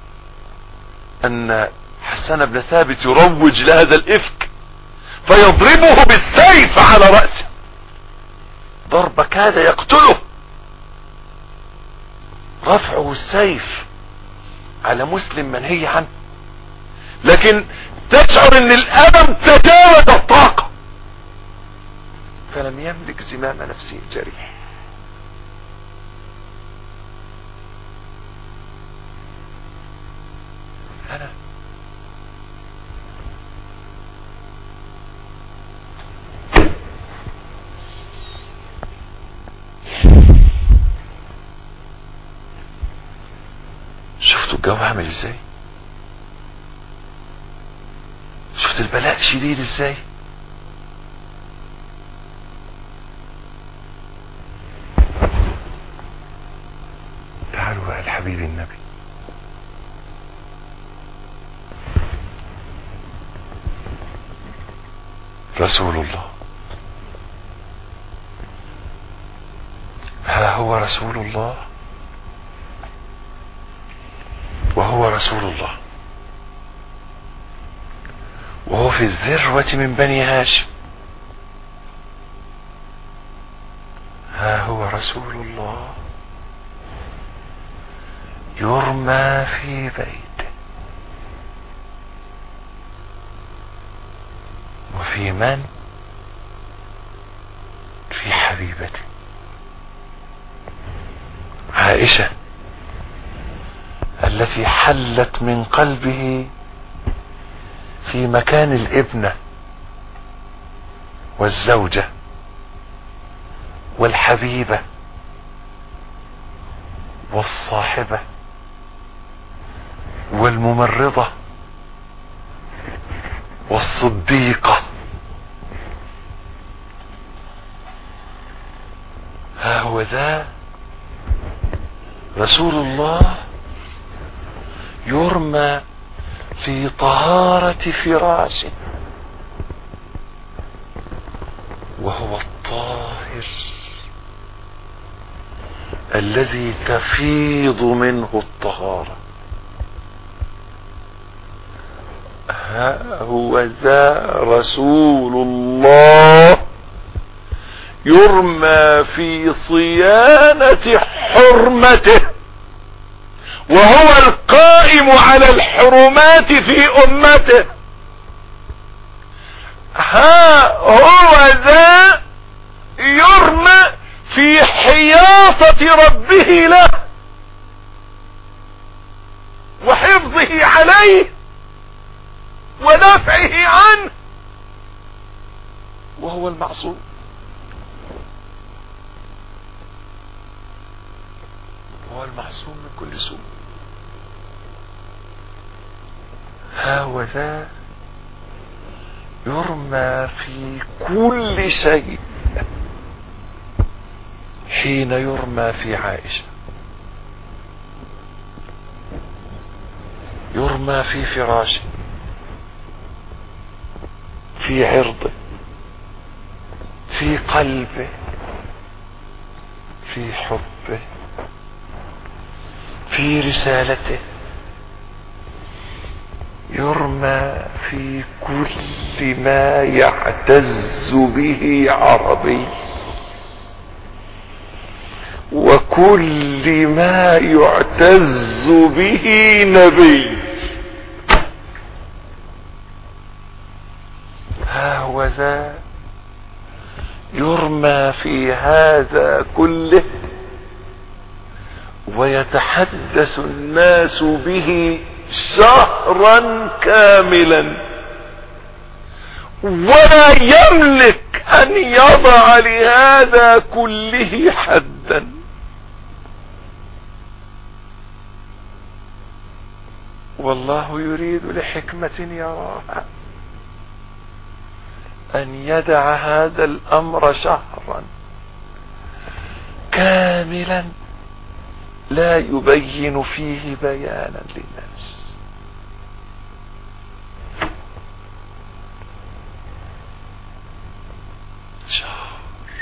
ان حسن بن ثابت يروج لهذا الافك فيضربه بالسيف على رأسه ضرب كاد يقتله رفعه السيف على مسلم منهي عنه لكن تشعر ان الالم تجاوز الطاقة فلم يملك زمام نفسه الجريح انا شفتوا الجو عامل ازاي شفت البلاء شديد ازاي تعالوا بقى الحبيب النبي رسول الله ها هو رسول الله وهو رسول الله وهو في الذروة من بني هاشم ها هو رسول الله يرمى في بيته وفي من في حبيبته عائشة التي حلت من قلبه في مكان الابنة والزوجة والحبيبة والصاحبة والممرضة والصديقة ها هو ذا رسول الله يرمى في طهارة فراشه وهو الطاهر الذي تفيض منه الطهارة ها هو ذا رسول الله يرمى في صيانة حرمته وهو القائم على الحرمات في امته ها هو ذا يرمى في حياطة ربه له وحفظه عليه ودفعه عنه وهو المعصوم هو المعصوم من كل سوء ها هو ذا يرمى في كل شيء حين يرمى في عائشة يرمى في فراشه في عرضه في قلبه في حبه في رسالته يرمى في كل ما يعتز به عربي وكل ما يعتز به نبي ها هو ذا يرمى في هذا كله ويتحدث الناس به شهرا كاملا ولا يملك ان يضع لهذا كله حدا والله يريد لحكمة يراها ان يدع هذا الامر شهرا كاملا لا يبين فيه بيانا للناس شهر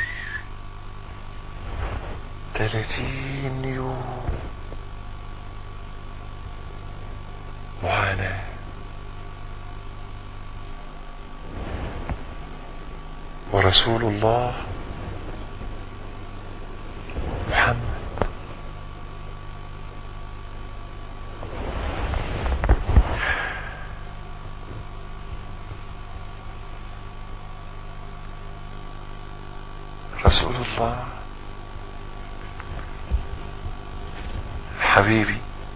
ثلاثين يوم معاناة ورسول الله محمد رسول الله حبيبي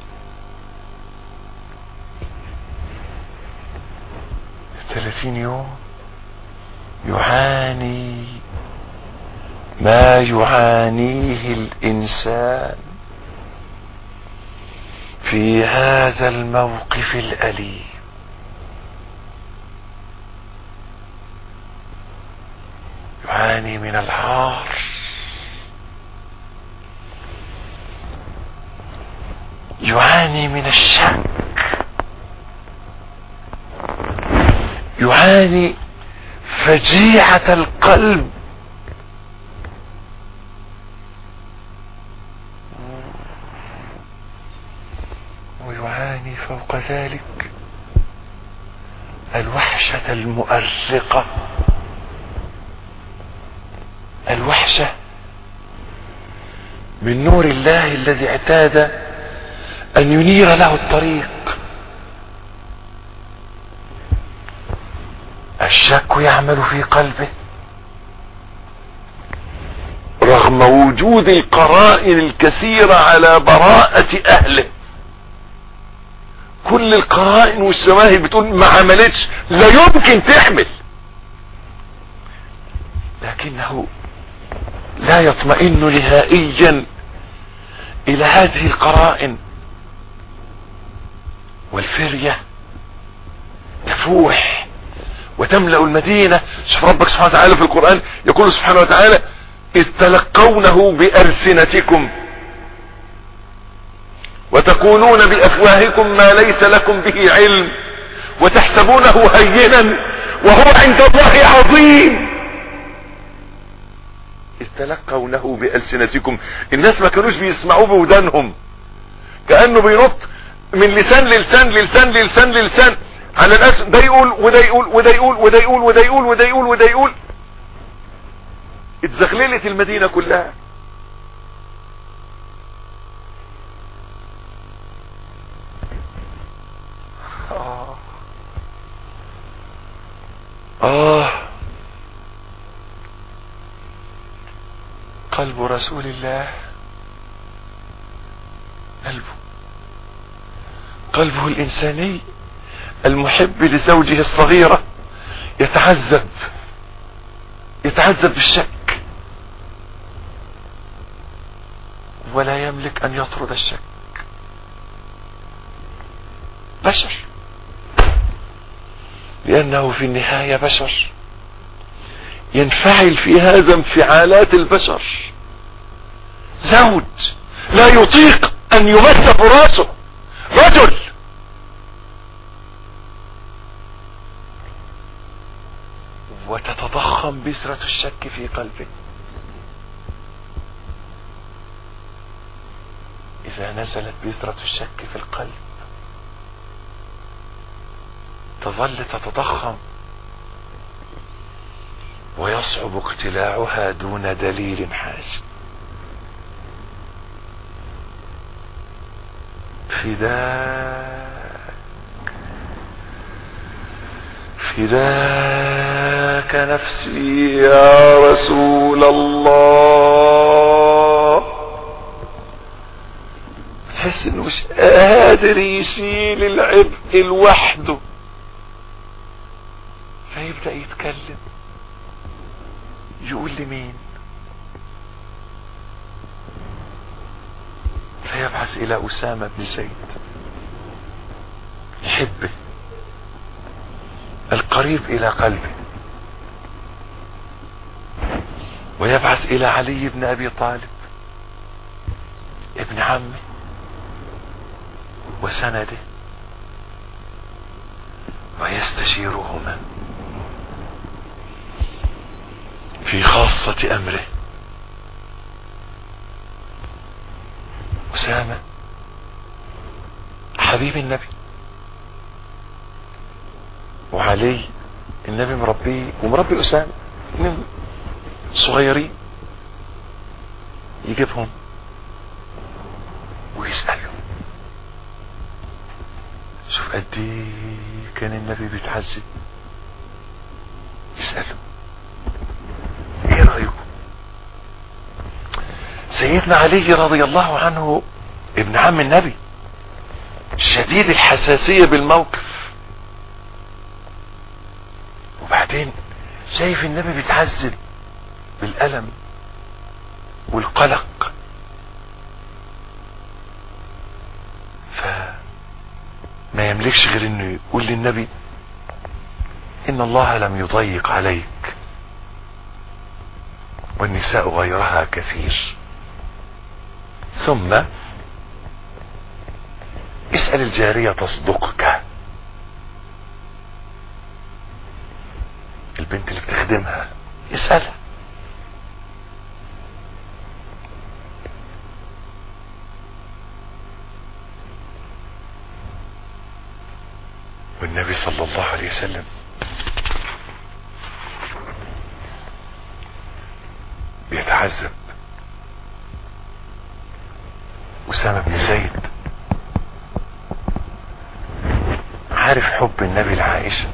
ثلاثين يوم يعاني ما يعانيه الانسان في هذا الموقف الاليم يعاني من العار يعاني من الشك يعاني فجيعة القلب ويعاني فوق ذلك الوحشة المؤرقة الوحشة من نور الله الذي اعتاد ان ينير له الطريق الشك يعمل في قلبه رغم وجود القرائن الكثيرة على براءة اهله كل القرائن والشواهد بتقول ما عملتش لا يمكن تحمل لكنه لا يطمئن نهائيا الى هذه القرائن والفرية تفوح وتملأ المدينة شوف ربك سبحانه وتعالى في القرآن يقول سبحانه وتعالى إذ تلقونه بألسنتكم وتقولون بأفواهكم ما ليس لكم به علم وتحسبونه هينا وهو عند الله عظيم إذ تلقونه بألسنتكم الناس ما كانوش بيسمعوه بودانهم كأنه بينط من لسان للسان للسان للسان للسان على الناس ده يقول وده يقول وده يقول وده يقول وده يقول وده يقول وده يقول اتزغللت المدينة كلها آه آه قلب رسول الله قلبه قلبه الإنساني المحب لزوجه الصغيرة يتعذب يتعذب بالشك ولا يملك أن يطرد الشك بشر لأنه في النهاية بشر ينفعل في هذا انفعالات البشر زوج لا يطيق أن يمس فراسه رجل وتتضخم بسرة الشك في قلبه إذا نزلت بذرة الشك في القلب تظل تتضخم ويصعب اقتلاعها دون دليل حاسم فداك فداك نفسي يا رسول الله تحس انه مش قادر يشيل العبء لوحده فيبدأ يتكلم يقول لمين فيبحث الى اسامة بن زيد يحبه القريب الى قلبه ويبعث الى علي بن ابي طالب ابن عمه وسنده ويستشيرهما في خاصة امره اسامة حبيب النبي وعلي النبي مربيه ومربي اسامة اتنين صغيرين يجيبهم ويسألهم شوف قد ايه كان النبي بيتعذب يسألهم ايه رأيكم سيدنا علي رضي الله عنه ابن عم النبي شديد الحساسية بالموقف وبعدين شايف النبي بيتعذب بالألم والقلق فما يملكش غير انه يقول للنبي ان الله لم يضيق عليك والنساء غيرها كثير ثم اسأل الجارية تصدقك البنت اللي بتخدمها اسألها والنبي صلى الله عليه وسلم بيتعذب أسامة بن زيد عارف حب النبي لعائشة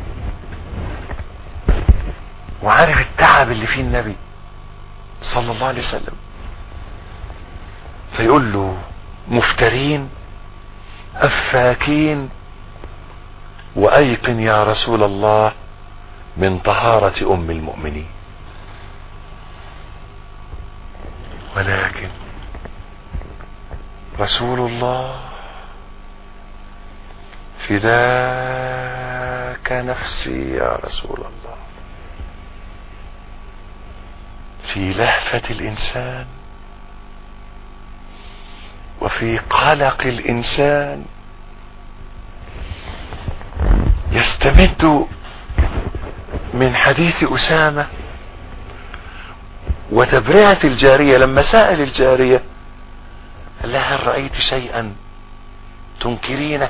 وعارف التعب اللي فيه النبي صلى الله عليه وسلم فيقول له مفترين أفاكين وأيقن يا رسول الله من طهارة أم المؤمنين ولكن رسول الله فداك نفسي يا رسول الله في لهفة الإنسان وفي قلق الإنسان يستمد من حديث أسامة وتبرئة الجارية لما سأل الجارية قال لها هل رأيت شيئا تنكرينه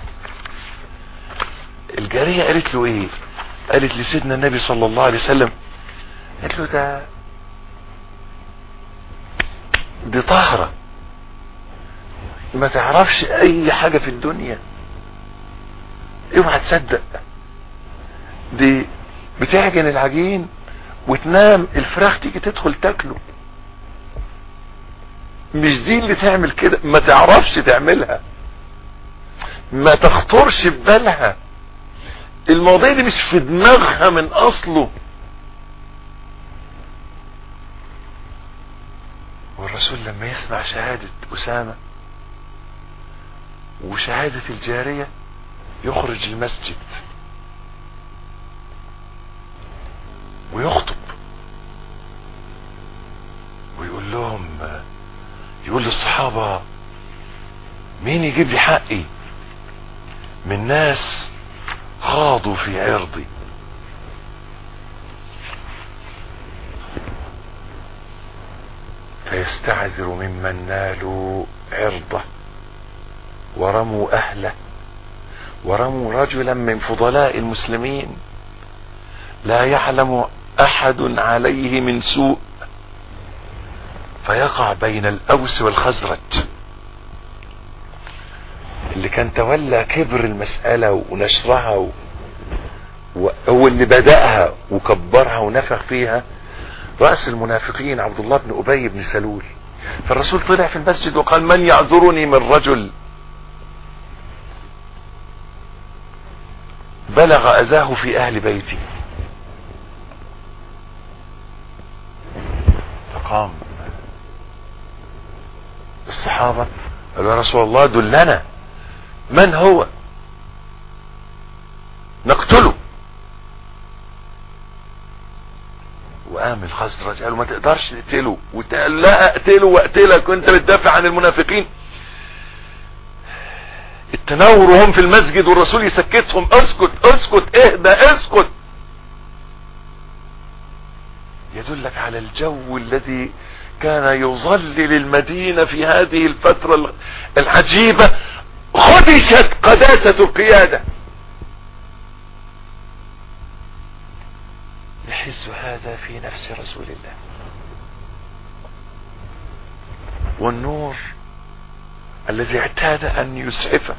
الجارية قالت له ايه قالت لسيدنا النبي صلى الله عليه وسلم قالت له ده دي طهرة ما تعرفش اي حاجة في الدنيا اوعى تصدق دي بتعجن العجين وتنام الفراخ تيجي تدخل تاكله مش دي اللي تعمل كده ما تعرفش تعملها ما تخطرش ببالها المواضيع دي مش في دماغها من اصله والرسول لما يسمع شهادة أسامة وشهادة الجارية يخرج المسجد ويخطب ويقول لهم يقول للصحابة مين يجيب لي حقي من ناس خاضوا في عرضي فيستعذر ممن نالوا عرضه ورموا اهله ورموا رجلا من فضلاء المسلمين لا يعلم احد عليه من سوء فيقع بين الاوس والخزرج اللي كان تولى كبر المسألة ونشرها و... هو اللي بدأها وكبرها ونفخ فيها رأس المنافقين عبد الله بن أبي بن سلول فالرسول طلع في المسجد وقال من يعذرني من رجل بلغ أذاه في أهل بيتي فقام الصحابة قالوا يا رسول الله دلنا من هو نقتله وقام الخزرج قالوا ما تقدرش تقتله وتقال لا اقتله واقتلك وانت بتدافع عن المنافقين التناور وهم في المسجد والرسول يسكتهم اسكت اسكت اهدى اسكت يدلك على الجو الذي كان يظلل المدينة في هذه الفترة العجيبة خدشت قداسة القيادة يحس هذا في نفس رسول الله والنور الذي اعتاد ان يسعفه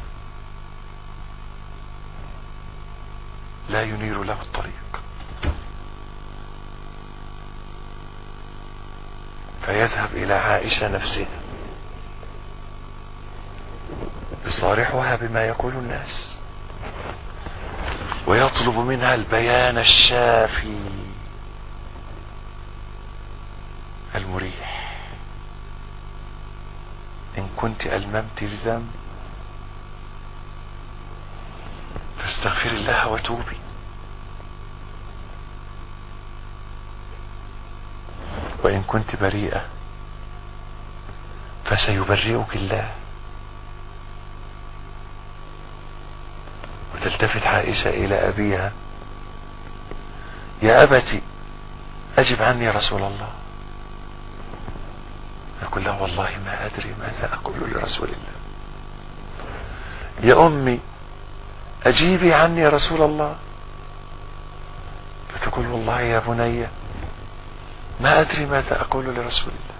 لا ينير له الطريق فيذهب الى عائشة نفسها يصارحها بما يقول الناس ويطلب منها البيان الشافي المريح ان كنت الممت بذنب فاستغفر الله وتوبي وإن كنت بريئة فسيبرئك الله وتلتفت عائشة إلى أبيها يا أبتي أجب عني يا رسول الله يقول لا والله ما أدري ماذا أقول لرسول الله يا أمي أجيبي عني يا رسول الله فتقول والله يا بني ما أدري ماذا أقول لرسول الله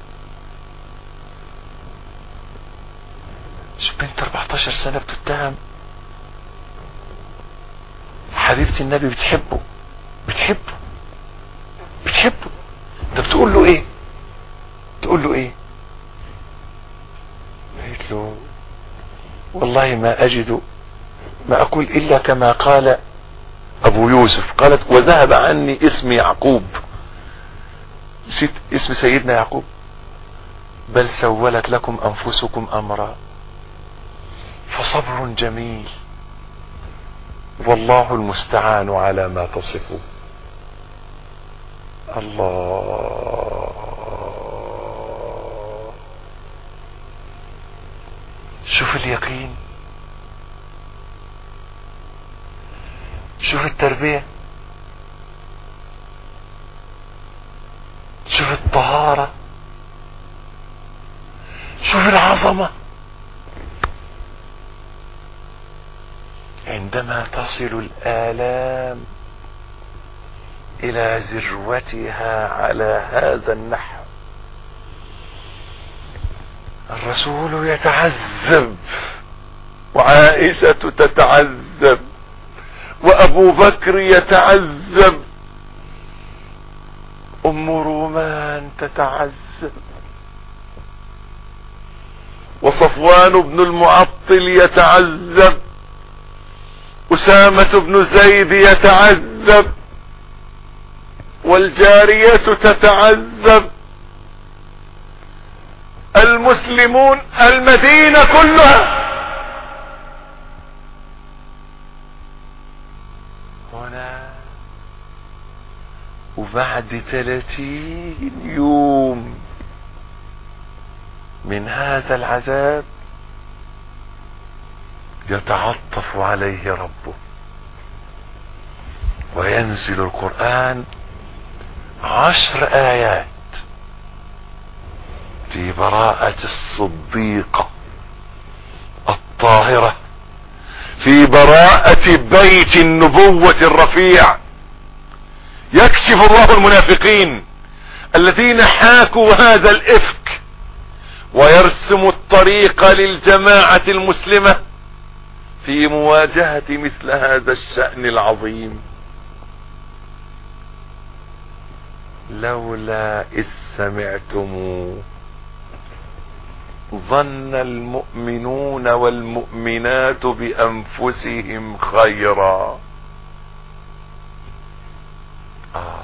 شوف بنت 14 سنة بتتهم حبيبتي النبي بتحبه بتحبه بتحبه انت بتقول له ايه تقول له ايه قالت له والله ما اجد ما اقول الا كما قال ابو يوسف قالت وذهب عني اسم يعقوب نسيت اسم سيدنا يعقوب بل سولت لكم انفسكم امرا فصبر جميل والله المستعان على ما تصفه الله شوف اليقين شوف التربية شوف الطهارة شوف العظمة عندما تصل الآلام إلى ذروتها على هذا النحو الرسول يتعذب وعائشة تتعذب وأبو بكر يتعذب أم رومان تتعذب وصفوان بن المعطل يتعذب أسامة بن زيد يتعذب والجارية تتعذب المسلمون المدينة كلها هنا وبعد ثلاثين يوم من هذا العذاب يتعطف عليه ربه وينزل القرآن عشر آيات في براءة الصديقة الطاهرة في براءة بيت النبوة الرفيع يكشف الله المنافقين الذين حاكوا هذا الإفك ويرسم الطريق للجماعة المسلمة في مواجهة مثل هذا الشأن العظيم لولا إذ سمعتموه ظن المؤمنون والمؤمنات بأنفسهم خيرا آه.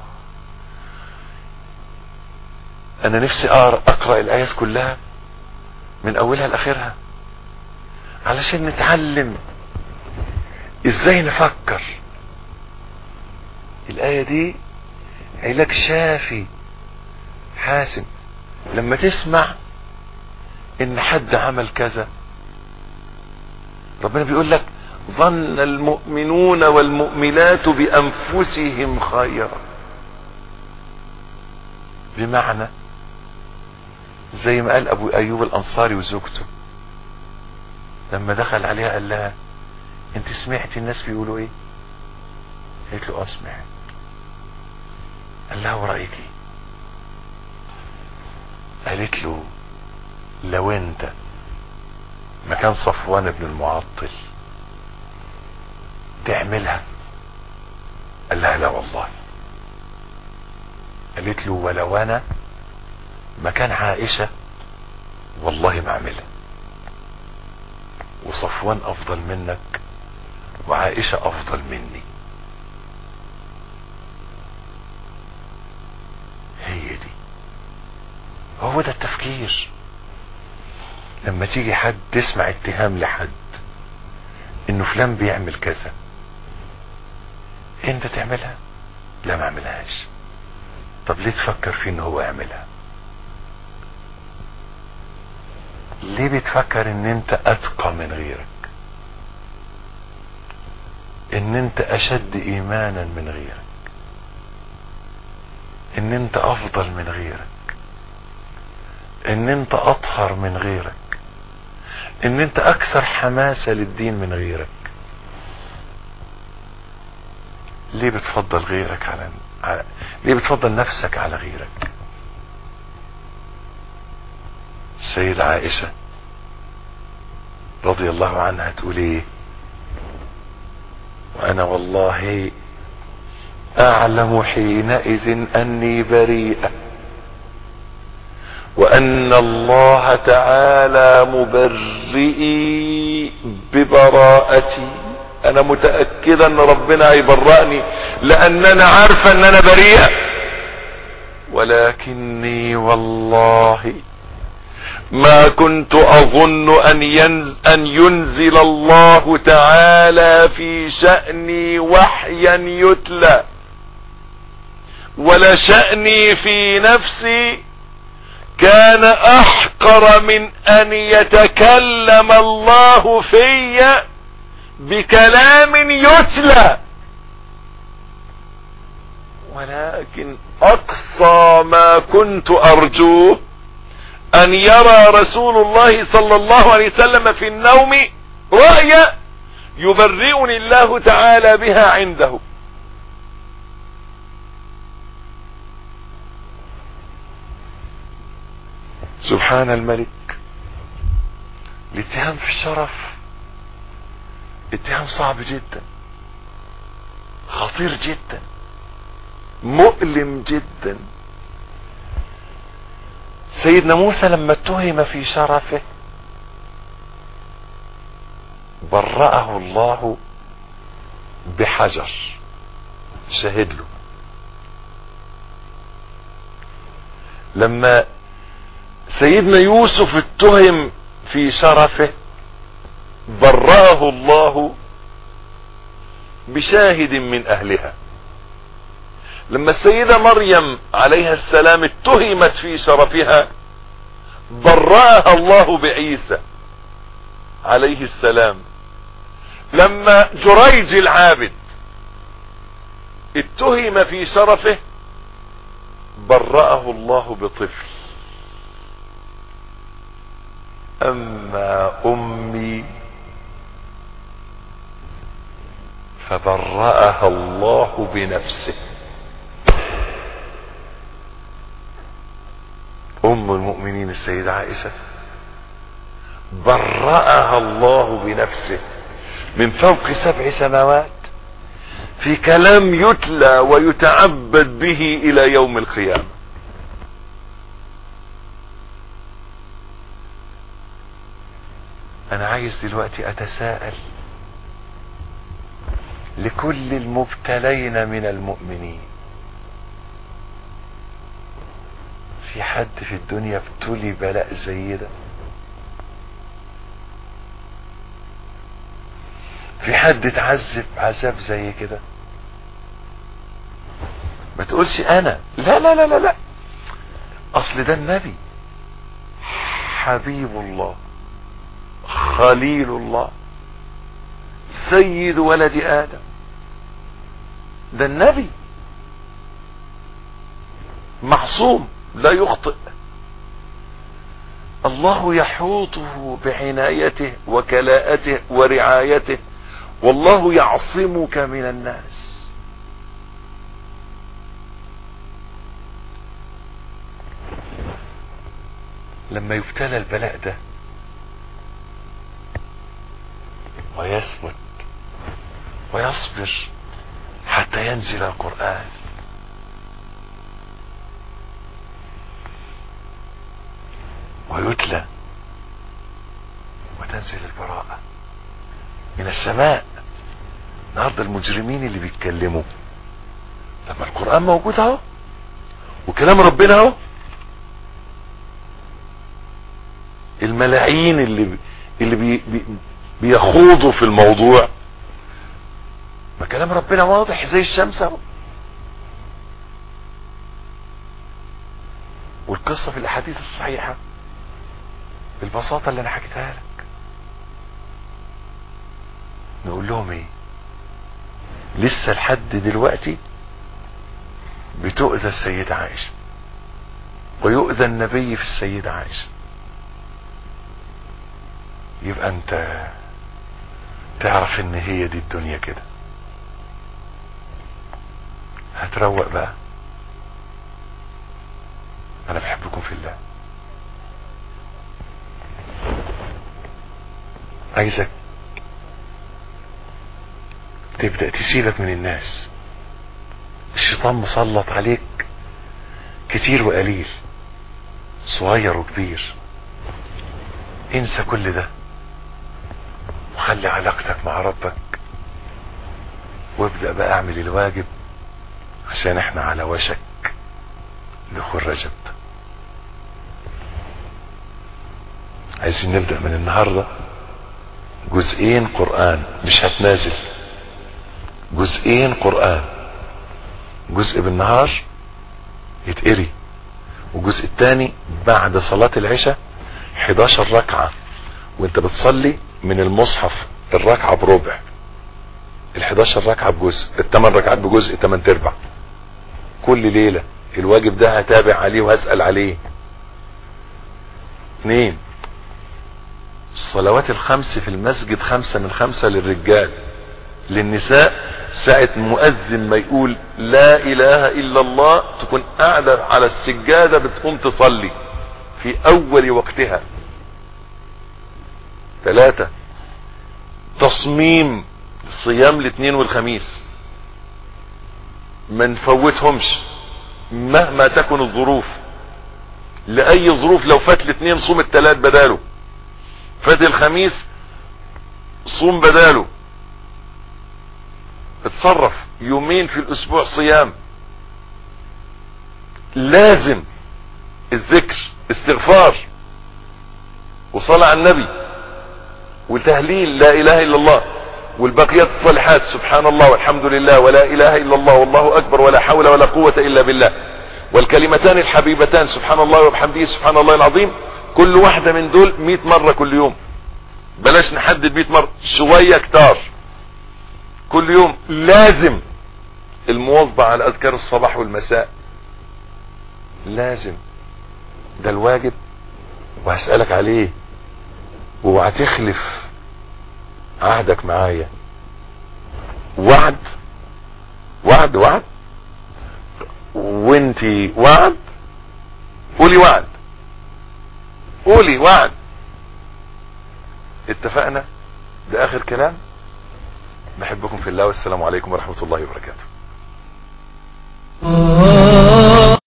أنا نفسي أقرأ الآيات كلها من أولها لآخرها علشان نتعلم ازاي نفكر الآية دي علاج شافي حاسم لما تسمع ان حد عمل كذا ربنا بيقول لك ظن المؤمنون والمؤمنات بأنفسهم خيرا بمعنى زي ما قال أبو أيوب الأنصاري وزوجته لما دخل عليها قال لها انت سمعت الناس بيقولوا ايه قالت له اه سمعت قال لها ورأيك ايه قالت له لو انت مكان صفوان بن المعطل تعملها قال لها لا والله قالت له ولو انا مكان عائشة والله ما اعملها وصفوان افضل منك وعائشة افضل مني هي دي هو ده التفكير لما تيجي حد تسمع اتهام لحد انه فلان بيعمل كذا انت تعملها لا ما اعملهاش طب ليه تفكر فيه ان هو يعملها ليه بتفكر ان انت اتقى من غيرك ان انت اشد ايمانا من غيرك ان انت افضل من غيرك ان انت اطهر من غيرك ان انت اكثر حماسة للدين من غيرك ليه بتفضل غيرك على, على... ليه بتفضل نفسك على غيرك السيدة عائشة رضي الله عنها تقول ايه وانا والله اعلم حينئذ اني بريئة وان الله تعالى مبرئي ببراءتي انا متأكدة ان ربنا هيبرأني لان انا عارفة ان انا بريئة ولكني والله ما كنت اظن ان, ينزل, أن ينزل الله تعالى في شأني وحيا يتلى ولا شأني في نفسي كان احقر من ان يتكلم الله في بكلام يتلى ولكن اقصى ما كنت ارجوه ان يرى رسول الله صلى الله عليه وسلم في النوم رؤيا يبرئني الله تعالى بها عنده سبحان الملك الاتهام في الشرف اتهام صعب جدا خطير جدا مؤلم جدا سيدنا موسى لما اتهم في شرفه برأه الله بحجر شهد له لما سيدنا يوسف اتهم في شرفه برأه الله بشاهد من اهلها لما السيدة مريم عليها السلام اتهمت في شرفها برأها الله بعيسى عليه السلام لما جريج العابد اتهم في شرفه برأه الله بطفل اما امي فبرأها الله بنفسه ام المؤمنين السيدة عائشة برأها الله بنفسه من فوق سبع سماوات في كلام يتلى ويتعبد به الى يوم القيامة انا عايز دلوقتي اتساءل لكل المبتلين من المؤمنين في حد في الدنيا ابتلي بلاء زي ده في حد اتعذب عذاب زي كده ما تقولش انا لا لا لا لا لا اصل ده النبي حبيب الله خليل الله سيد ولد ادم ده النبي معصوم لا يخطئ الله يحوطه بعنايته وكلاءته ورعايته والله يعصمك من الناس لما يبتلى البلاء ده ويثبت ويصبر حتى ينزل القرآن ويتلى وتنزل البراءة من السماء النهارده المجرمين اللي بيتكلموا لما القرآن موجود اهو وكلام ربنا اهو الملايين اللي بي اللي بي بي بيخوضوا في الموضوع ما كلام ربنا واضح زي الشمس اهو والقصة في الاحاديث الصحيحة بالبساطة اللي انا حكيتها لك نقول لهم ايه لسه لحد دلوقتي بتؤذى السيدة عائشة ويؤذى النبي في السيدة عائشة يبقى انت تعرف ان هي دي الدنيا كده هتروق بقى انا بحبكم في الله عايزك تبدأ تسيبك من الناس الشيطان مسلط عليك كتير وقليل صغير وكبير انسى كل ده وخلي علاقتك مع ربك وابدأ بقى اعمل الواجب عشان احنا على وشك دخول رجب عايزين نبدأ من النهاردة جزئين قرآن مش هتنازل جزئين قرآن جزء بالنهار يتقري والجزء الثاني بعد صلاة العشاء 11 ركعة وانت بتصلي من المصحف الركعة بربع ال 11 ركعة بجزء الثمان ركعات بجزء 8 ارباع كل ليلة الواجب ده هتابع عليه وهسأل عليه اثنين الصلوات الخمس في المسجد خمسة من خمسة للرجال للنساء ساعة مؤذن ما يقول لا اله الا الله تكون قاعدة على السجادة بتقوم تصلي في اول وقتها ثلاثة تصميم صيام الاثنين والخميس ما نفوتهمش مهما تكن الظروف لأي ظروف لو فات الاثنين صوم الثلاث بداله فات الخميس صوم بداله اتصرف يومين في الاسبوع صيام لازم الذكر استغفار وصلاة على النبي وتهليل لا اله الا الله والبقيات الصالحات سبحان الله والحمد لله ولا اله الا الله والله اكبر ولا حول ولا قوة الا بالله والكلمتان الحبيبتان سبحان الله وبحمده سبحان الله العظيم كل واحدة من دول 100 مرة كل يوم بلاش نحدد 100 مرة شوية كتار كل يوم لازم المواظبة على اذكار الصباح والمساء لازم ده الواجب وهسألك عليه واوعى تخلف عهدك معايا وعد وعد وعد وانتي وعد قولي وعد قولي وعد اتفقنا ده اخر كلام بحبكم في الله والسلام عليكم ورحمة الله وبركاته